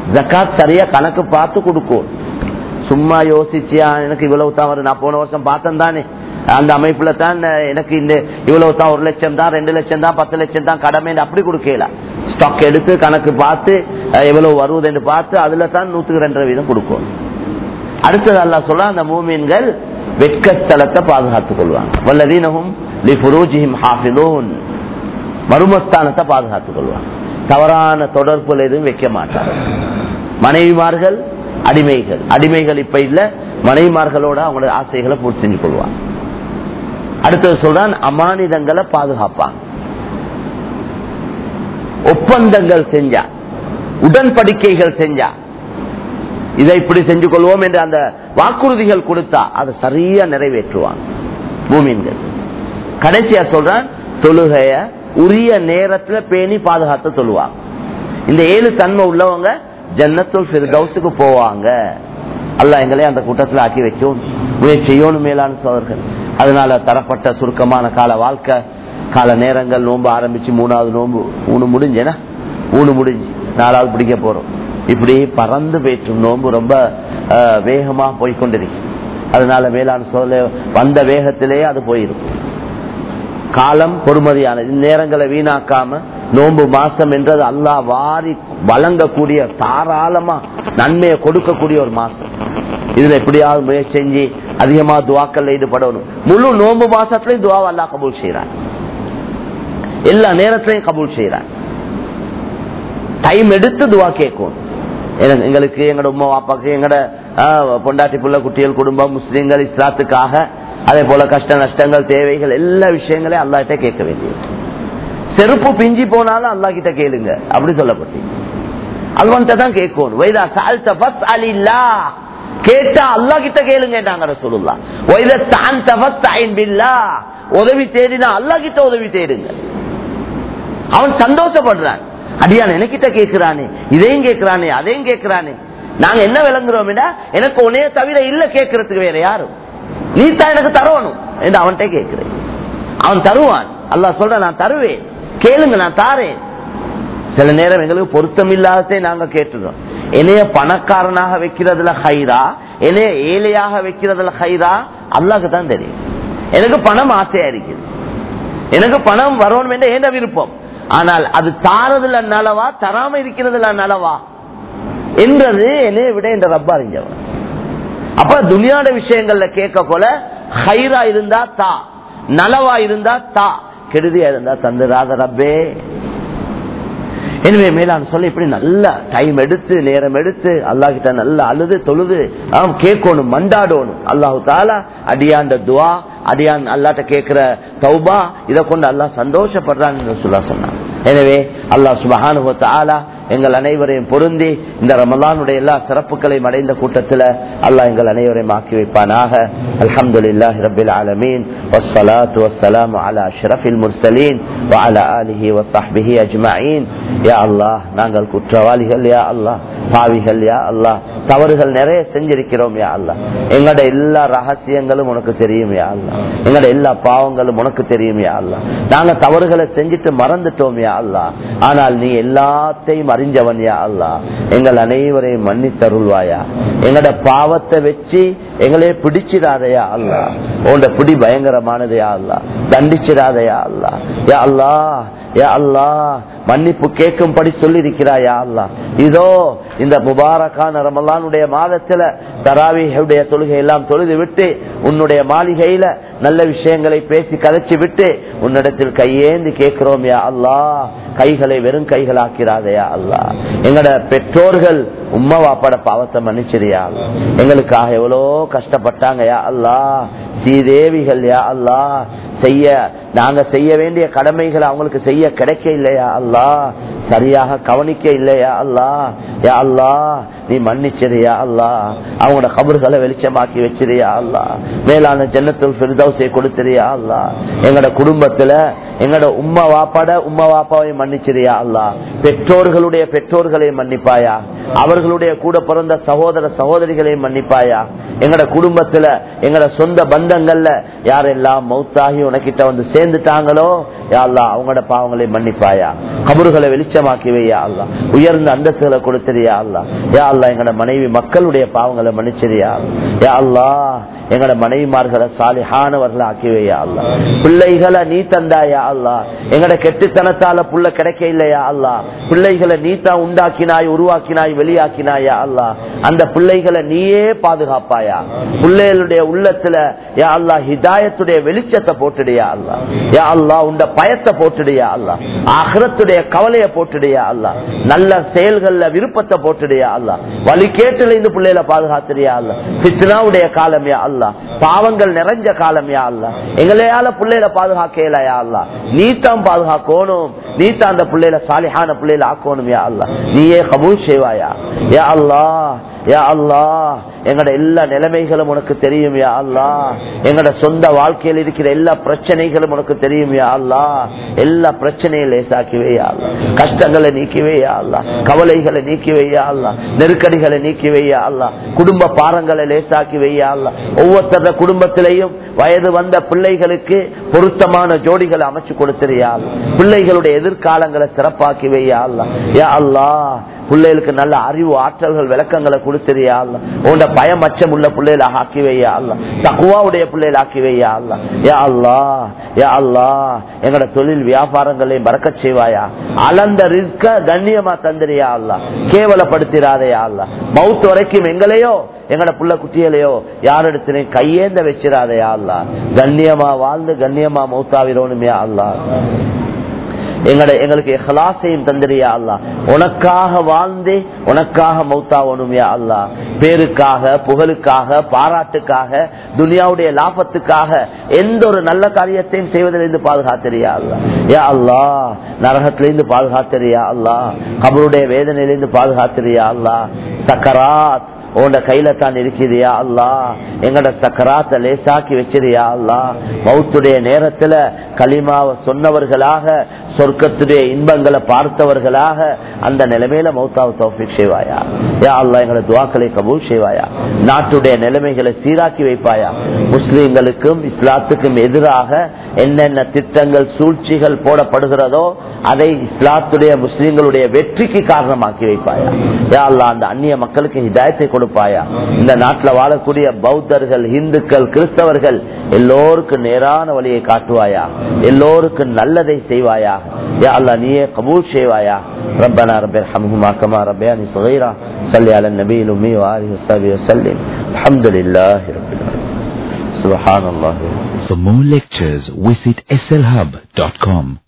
ஜக்காத் சரியா கணக்கு பார்த்து கொடுக்கும் சும்மா யோசிச்சியா எனக்கு இவ்வளவு தான் வரும் நான் போன வருஷம் பார்த்தேன் தானே அந்த அமைப்புல தான் எனக்கு இந்த இவ்வளவு தான் ஒரு லட்சம் தான் ரெண்டு லட்சம் தான் பத்து லட்சம் தான் கடமை அப்படி கொடுக்கல ஸ்டாக் எடுத்து கணக்கு பார்த்து அஹ், எவ்வளவு வருவதுன்னு பார்த்து அதுல தான் நூத்துக்கு ரெண்டரை வீதம் கொடுக்கும் அடுத்தது அல்லா சொல்ல அந்த மூமீன்கள் வெட்கஸ்தலத்தை பாதுகாத்துக் கொள்வாங்க வல்லதீனகும் லிஃபுரூஜிஹிம் ஹாஃபிலூன் மருமஸ்தானத்தை பாதுகாத்துக் கொள்வாங்க தவறான தொடர்புல எதுவும் வைக்க மாட்டாங்க மனைவிமார்கள் அடிமைகள் அடிமைகள் இப்ப இல்ல மனைவிமார்களோட அவங்களோட ஆசைகளை பூர்த்தி செஞ்சு கொள்வாங்க அடுத்தது சொல்றான் அமானிதங்களை பாதுகாப்பாங்க ஒப்பந்தங்கள் செஞ்சா உடன்படிக்கைகள் செஞ்சா இதை இப்படி செஞ்சு கொள்வோம் என்று அந்த வாக்குறுதிகள் கொடுத்தா அதை சரியா நிறைவேற்றுவாங்க பூமின்கள் கடைசியா சொல்றான் தொழுகைய உரிய நேரத்துல பேணி பாதுகாத்து தொழுவாங்க இந்த ஏழு தன்மை உள்ளவங்க ஜன்னத்துல் ஃபிர்தௌஸுக்கு போவாங்க அல்லாஹ் எங்களை அந்த கூட்டத்தில் ஆக்கி வைக்கும் முயற்சி செய்யணும் மேலான சோதர்கள் அதனால தரப்பட்ட சுருக்கமான கால வாழ்க்கை கால நேரங்கள் நோன்பு ஆரம்பிச்சு மூணாவது நோன்பு மூணு முடிஞ்சேனா மூணு முடிஞ்சு நாலாவது பிடிக்க போறோம் இப்படி பறந்து போயிட்டு நோன்பு ரொம்ப அஹ், வேகமா போய்கொண்டிருக்கு அதனால மேலான சோதனை வந்த வேகத்திலேயே அது போயிடும் காலம் பொறுமதியானது நேரங்களை வீணாக்காம நோன்பு மாசம் என்றது அல்லாஹ் வாரி வழங்கக்கூடிய தாராளமா நன்மையை கொடுக்கக்கூடிய ஒரு மாசம் இதுல எப்படியாவது முயற்சி செஞ்சு அதிகமா துவாக்கல்ல ஈடுபடணும் முழு நோன்பு மாசத்துலயும் துவா அல்லாஹ் கபூல் செய்யறான் எல்லா நேரத்திலையும் கபூல் செய்யறான் டைம் எடுத்து துவா கேட்கும் எனக்கு- எங்களுக்கு எங்களோட உமா வாப்பாக்கு எங்களோட ஆஹ், பொண்டாட்டி புள்ள குட்டிகள் குடும்பம் முஸ்லீம்கள் இஸ்லாத்துக்காக அதே போல கஷ்ட நஷ்டங்கள் தேவைகள் எல்லா விஷயங்களையும் அல்லாஹ்கிட்ட கேட்க வேண்டியது செருப்பு பிஞ்சி போனாலும் அல்லாஹ் கிட்ட கேளுங்க அப்படி சொல்லப்பட்டு அல்வன்ட்ட தான் கேட்கணும் வைதா சால்த ஃபஸ் அலில்லா கேட்டா அல்லாஹ் கிட்ட கேளுங்கன்றாங்க ரசூலுல்லா வைதா தான் தஃபஸ் பில்லா உதவி தேடினா அல்லாஹ் கிட்ட உதவி தேடுங்க அவன் சந்தோஷப்படுறான் அடியான் எனக்கிட்ட கேட்கிறானே இதையும் கேட்கிறானே அதையும் கேட்கிறானே நாங்க என்ன விளங்குறோம் எனக்கு உன்னைய தவிர இல்ல கேட்கறதுக்கு வேற யாரும் நீ தான் எனக்கு தரணும் என்று அவன்கிட்ட கேட்கிறேன் அவன் தருவான் அல்லாஹ் சொல்ற நான் தருவேன் கேளுங்க நான் தாரேன் சில நேரம் எங்களுக்கு பொருத்தம் இல்லாததை நாங்க கேட்டுறோம் என்னைய பணக்காரனாக வைக்கிறதுல ஹைரா என்னைய ஏழையாக வைக்கிறதுல ஹைரா அல்லாஹ்க்கு தான் தெரியும் எனக்கு பணம் ஆசையா இருக்குது எனக்கு பணம் வரணும் என்ற ஏண்ட விருப்பம் ஆனால் அது தாரதுல நலவா தராம இருக்கிறதுல நலவா என்றது என்னைய விட என்ற ரப்பா அறிஞ்சவன் அப்ப துனியாட விஷயங்கள்ல கேட்க போல ஹைரா இருந்தா தா நலவா இருந்தா தா கெடுதியா இருந்தா தந்துராத ரப்பே எனவே மேலான சொல்ல இப்படி நல்ல டைம் எடுத்து நேரம் எடுத்து அல்லாஹ் கிட்ட நல்லா அழுது தொழுது ஆம் கேட்கணும் மண்டாடணும் அல்லாஹு தாலா அடியாண்ட துவா அடியான் அல்லாட்ட கேட்கிற தௌபா இதை கொண்டு அல்லாஹ் சந்தோஷப்படுறான்னு சொல்ல சொன்னான் எனவே அல்லாஹ் சுபஹானு தாலா எங்கள் அனைவரையும் பொருந்தி இந்த ரமலானுடைய எல்லா சிறப்புகளையும் அடைந்த கூட்டத்தில் அல்லாஹ் எங்கள் அனைவரையும் ஆக்கி வைப்பானாக அல்ஹம்துலில்லாஹி ரப்பில் ஆலமீன் வஸ்ஸலாத்து வஸ்ஸலாமு அலா அஷ்ரஃபில் முர்சலீன் வஅலா ஆலிஹி வஸஹ்பிஹி அஜ்மஈன் யா அல்லாஹ் நாங்கள் குற்றவாளிகள் யா அல்லாஹ் பாவிகள் யா அல்லாஹ் தவறுகள் நிறைய செஞ்சிருக்கிறோம் யா அல்லாஹ் எங்களோட எல்லா ரகசியங்களும் உனக்கு தெரியும் யா அல்லாஹ் எங்களோட எல்லா பாவங்களும் உனக்கு தெரியும் யா அல்லாஹ் நாங்க தவறுகளை செஞ்சுட்டு மறந்துட்டோம் யா அல்லாஹ் ஆனால் நீ எல்லாத்தையும் அறிஞ்சவன் யா அல்லாஹ் எங்கள் அனைவரையும் மன்னித்தருள்வாயா எங்களோட பாவத்தை வச்சு எங்களே பிடிச்சிடாதயா அல்லா உன்னோட பிடி பயங்கரமானது யா அல்லா தண்டிச்சிடாதயா அல்லா யா அல்லா யா அல்லா மன்னிப்பு கேட்கும்படி சொல்லி இருக்கிறாயா அல்லா இதோ இந்த முபாரக்கான ரமலானுடைய மாதத்துல தராவியுடைய தொழுகை எல்லாம் தொழுது விட்டு உன்னுடைய மாளிகையில நல்ல விஷயங்களை பேசி கதைச்சு விட்டு உன்னிடத்தில் கையேந்தி கேட்கிறோம் யா அல்லா கைகளை வெறும் கைகளாக்கிறாதையா அல்லா எங்கட பெற்றோர்கள் உம்மா வாப்பாட பாவத்தை மன்னிச்சிரியா அல்லா. எங்களுக்காக எவ்வளோ கஷ்டப்பட்டாங்க யா அல்லா ஸ்ரீதேவிகள் யா அல்லா செய்ய நாங்க செய்ய வேண்டிய கடமைகளை அவங்களுக்கு செய்ய கிடைக்க இல்லையா அல்லா சரியாக கவனிக்க இல்லையா அல்லா யா அல்லா நீ மன்னிச்சிரியா அல்லா அவங்களோட கபர்களை வெளிச்சமாக்கி வச்சிரியா அல்லா மேலான ஜன்னத்துல் ஃபிர்தௌஸை கொடுத்திரியா அல்லா எங்களோட குடும்பத்துல எங்களோட உம்மா வாப்பாட உம்மா வாப்பாவை மன்னிச்சிரியா அல்லா பெற்றோர்களுடைய பெற்றோர்களை மன்னிப்பாயா அவர்கள் அவர்களுடைய கூட பிறந்த சகோதர சகோதரிகளையும் மன்னிப்பாயா எங்கட குடும்பத்துல எங்கட சொந்த பந்தங்கள்ல யாரெல்லாம் மௌத்தாகி உனக்கிட்ட வந்து சேர்ந்துட்டாங்களோ யா அல்லாஹ் அவங்களோட பாவங்களை மன்னிப்பாயா கபறுகளை வெளிச்சமாக்கி வையா அல்லா உயர்ந்த அந்தஸ்துகளை கொடுத்துறியா அல்லா யா அல்லா எங்கட மனைவி மக்களுடைய பாவங்களை மன்னிச்சிரியா யா அல்லா எங்கட மனைவிமார்களை சாலிஹானவர்களை ஆக்கி வையா அல்லா பிள்ளைகளை நீ தந்தாயா அல்லா எங்கட கெட்டுத்தனத்தால புள்ள கிடைக்க இல்லையா அல்லா பிள்ளைகளை நீ தான் உண்டாக்கினாய் உருவாக்கினாய் வெளியாக்கினாயா அல்லா அந்த பிள்ளைகளை நீயே பாதுகாப்பாயா பிள்ளைகளுடைய உள்ளத்துல யா அல்லா ஹிதாயத்துடைய வெளிச்சத்தை போட்டுடியா அல்லா யா அல்லா உண்ட பயத்தை போட்டுடியா அல்லா ஆஹ்ரத்துடைய கவலைய போட்டுடியா அல்லா நல்ல செயல்கள்ல விருப்பத்தை போட்டுடியா அல்லா வழி கேட்டுல இந்த பிள்ளைகளை பாதுகாத்துறியா அல்லா பித்னாவுடைய காலம் யா அல்லா பாவங்கள் நிறைஞ்ச காலம் யா அல்லா எங்களையால பிள்ளைகளை பாதுகாக்கல யா அல்லா நீ தான் பாதுகாக்கணும் நீ தான் அந்த பிள்ளைகளை சாலிஹான பிள்ளைகளை ஆக்கணும் யா அல்லா நீயே கபூல் செய்வாயா யா அல்லா யா அல்லா எங்கட எல்லா நிலைமைகளும் உனக்கு தெரியும் யா அல்லா எங்கட சொந்த வாழ்க்கையில் இருக்கிற எல்லா பிரச்சனைகளும் உனக்கு தெரியும் யா அல்லா எல்லா பிரச்சனையும் லேசாக்கிவே யா அல்லா கஷ்டங்களை நீக்கிவே யா அல்லா கவலைகளை நீக்கி வையா அல்லா நெருக்கடிகளை நீக்கி வையா அல்லா குடும்ப பாரங்களை லேசாக்கி வையா அல்லா ஒவ்வொருத்தர குடும்பத்திலையும் வயது வந்த பிள்ளைகளுக்கு பொருத்தமான ஜோடிகளை அமைச்சு கொடுத்திரியா பிள்ளைகளுடைய எதிர்காலங்களை சிறப்பாக்கி வையா அல்லா யா அல்லா பிள்ளைகளுக்கு நல்ல அறிவு ஆற்றல்கள் விளக்கங்களை கொடுத்திரியா அல்ல உண்ட பயம் அச்சம் உள்ள பிள்ளைகளை ஆக்கி வையா அல்ல தக்குவாவுடைய பிள்ளைகளை ஆக்கி வையா அல்ல யா அல்லா யா அல்லா எங்கட தொழில் வியாபாரங்களையும் பறக்க செய்வாயா அளந்த ரிஸ்க கண்ணியமா தந்திரியா அல்ல கேவலப்படுத்திடாதையா அல்ல மவுத் வரைக்கும் எங்களையோ எங்கட புள்ள குட்டிகளையோ யாரிடத்திலையும் கையேந்த வச்சிடாதையா அல்ல கண்ணியமா வாழ்ந்து கண்ணியமா மௌத்தாவிரோனுமே அல்லா எங்கட எங்களுக்கு எஹ்லாசையும் தந்திரியா அல்லா உனக்காக வாழ்ந்து உனக்காக மௌத்தாவணுமியா அல்லா பேருக்காக புகழுக்காக பாராட்டுக்காக துனியாவுடைய லாபத்துக்காக எந்த ஒரு நல்ல காரியத்தையும் செய்வதிலிருந்து பாதுகாத்திரியா அல்லா யா அல்லா நரகத்திலிருந்து பாதுகாத்திரியா அல்லா கபருடைய வேதனையிலிருந்து பாதுகாத்திரியா அல்லா சக்கராத் உன்ட கையில தான் இருக்குதியா அல்லா எங்கட சக்கராத்த லேசாக்கி வச்சிருயா அல்லா மௌத்துடைய நேரத்துல களிமாவை சொன்னவர்களாக சொர்க்கத்துடைய இன்பங்களை பார்த்தவர்களாக அந்த நிலைமையில மௌத்தாவை தௌஃபிக் செய்வாயா யா அல்லா எங்களோட துவாக்களை கபூல் செய்வாயா நாட்டுடைய நிலைமைகளை சீராக்கி வைப்பாயா முஸ்லிம்களுக்கும் இஸ்லாத்துக்கும் எதிராக என்னென்ன திட்டங்கள் சூழ்ச்சிகள் போடப்படுகிறதோ அதை இஸ்லாத்துடைய முஸ்லிம்களுடைய வெற்றிக்கு காரணமாக்கி வைப்பாயா யா அல்லா அந்த அந்நிய மக்களுக்கு ஹிதாயத்தை கொடுப்பாயா இந்த நாட்டில் வாழக்கூடிய பௌத்தர்கள் இந்துக்கள் கிறிஸ்தவர்கள் எல்லோருக்கும் நேரான வழியை காட்டுவாயா எல்லோருக்கும் நல்லதை செய்வாயா யா அல்லா நீயே கபூல் செய்வாயா ربنا رب ارحمهما كما ربياني صغيرا صل على النبي الأمي وآله وصحبه وسلم الحمد لله رب العالمين سبحان الله For more lectures, visit slhub.com.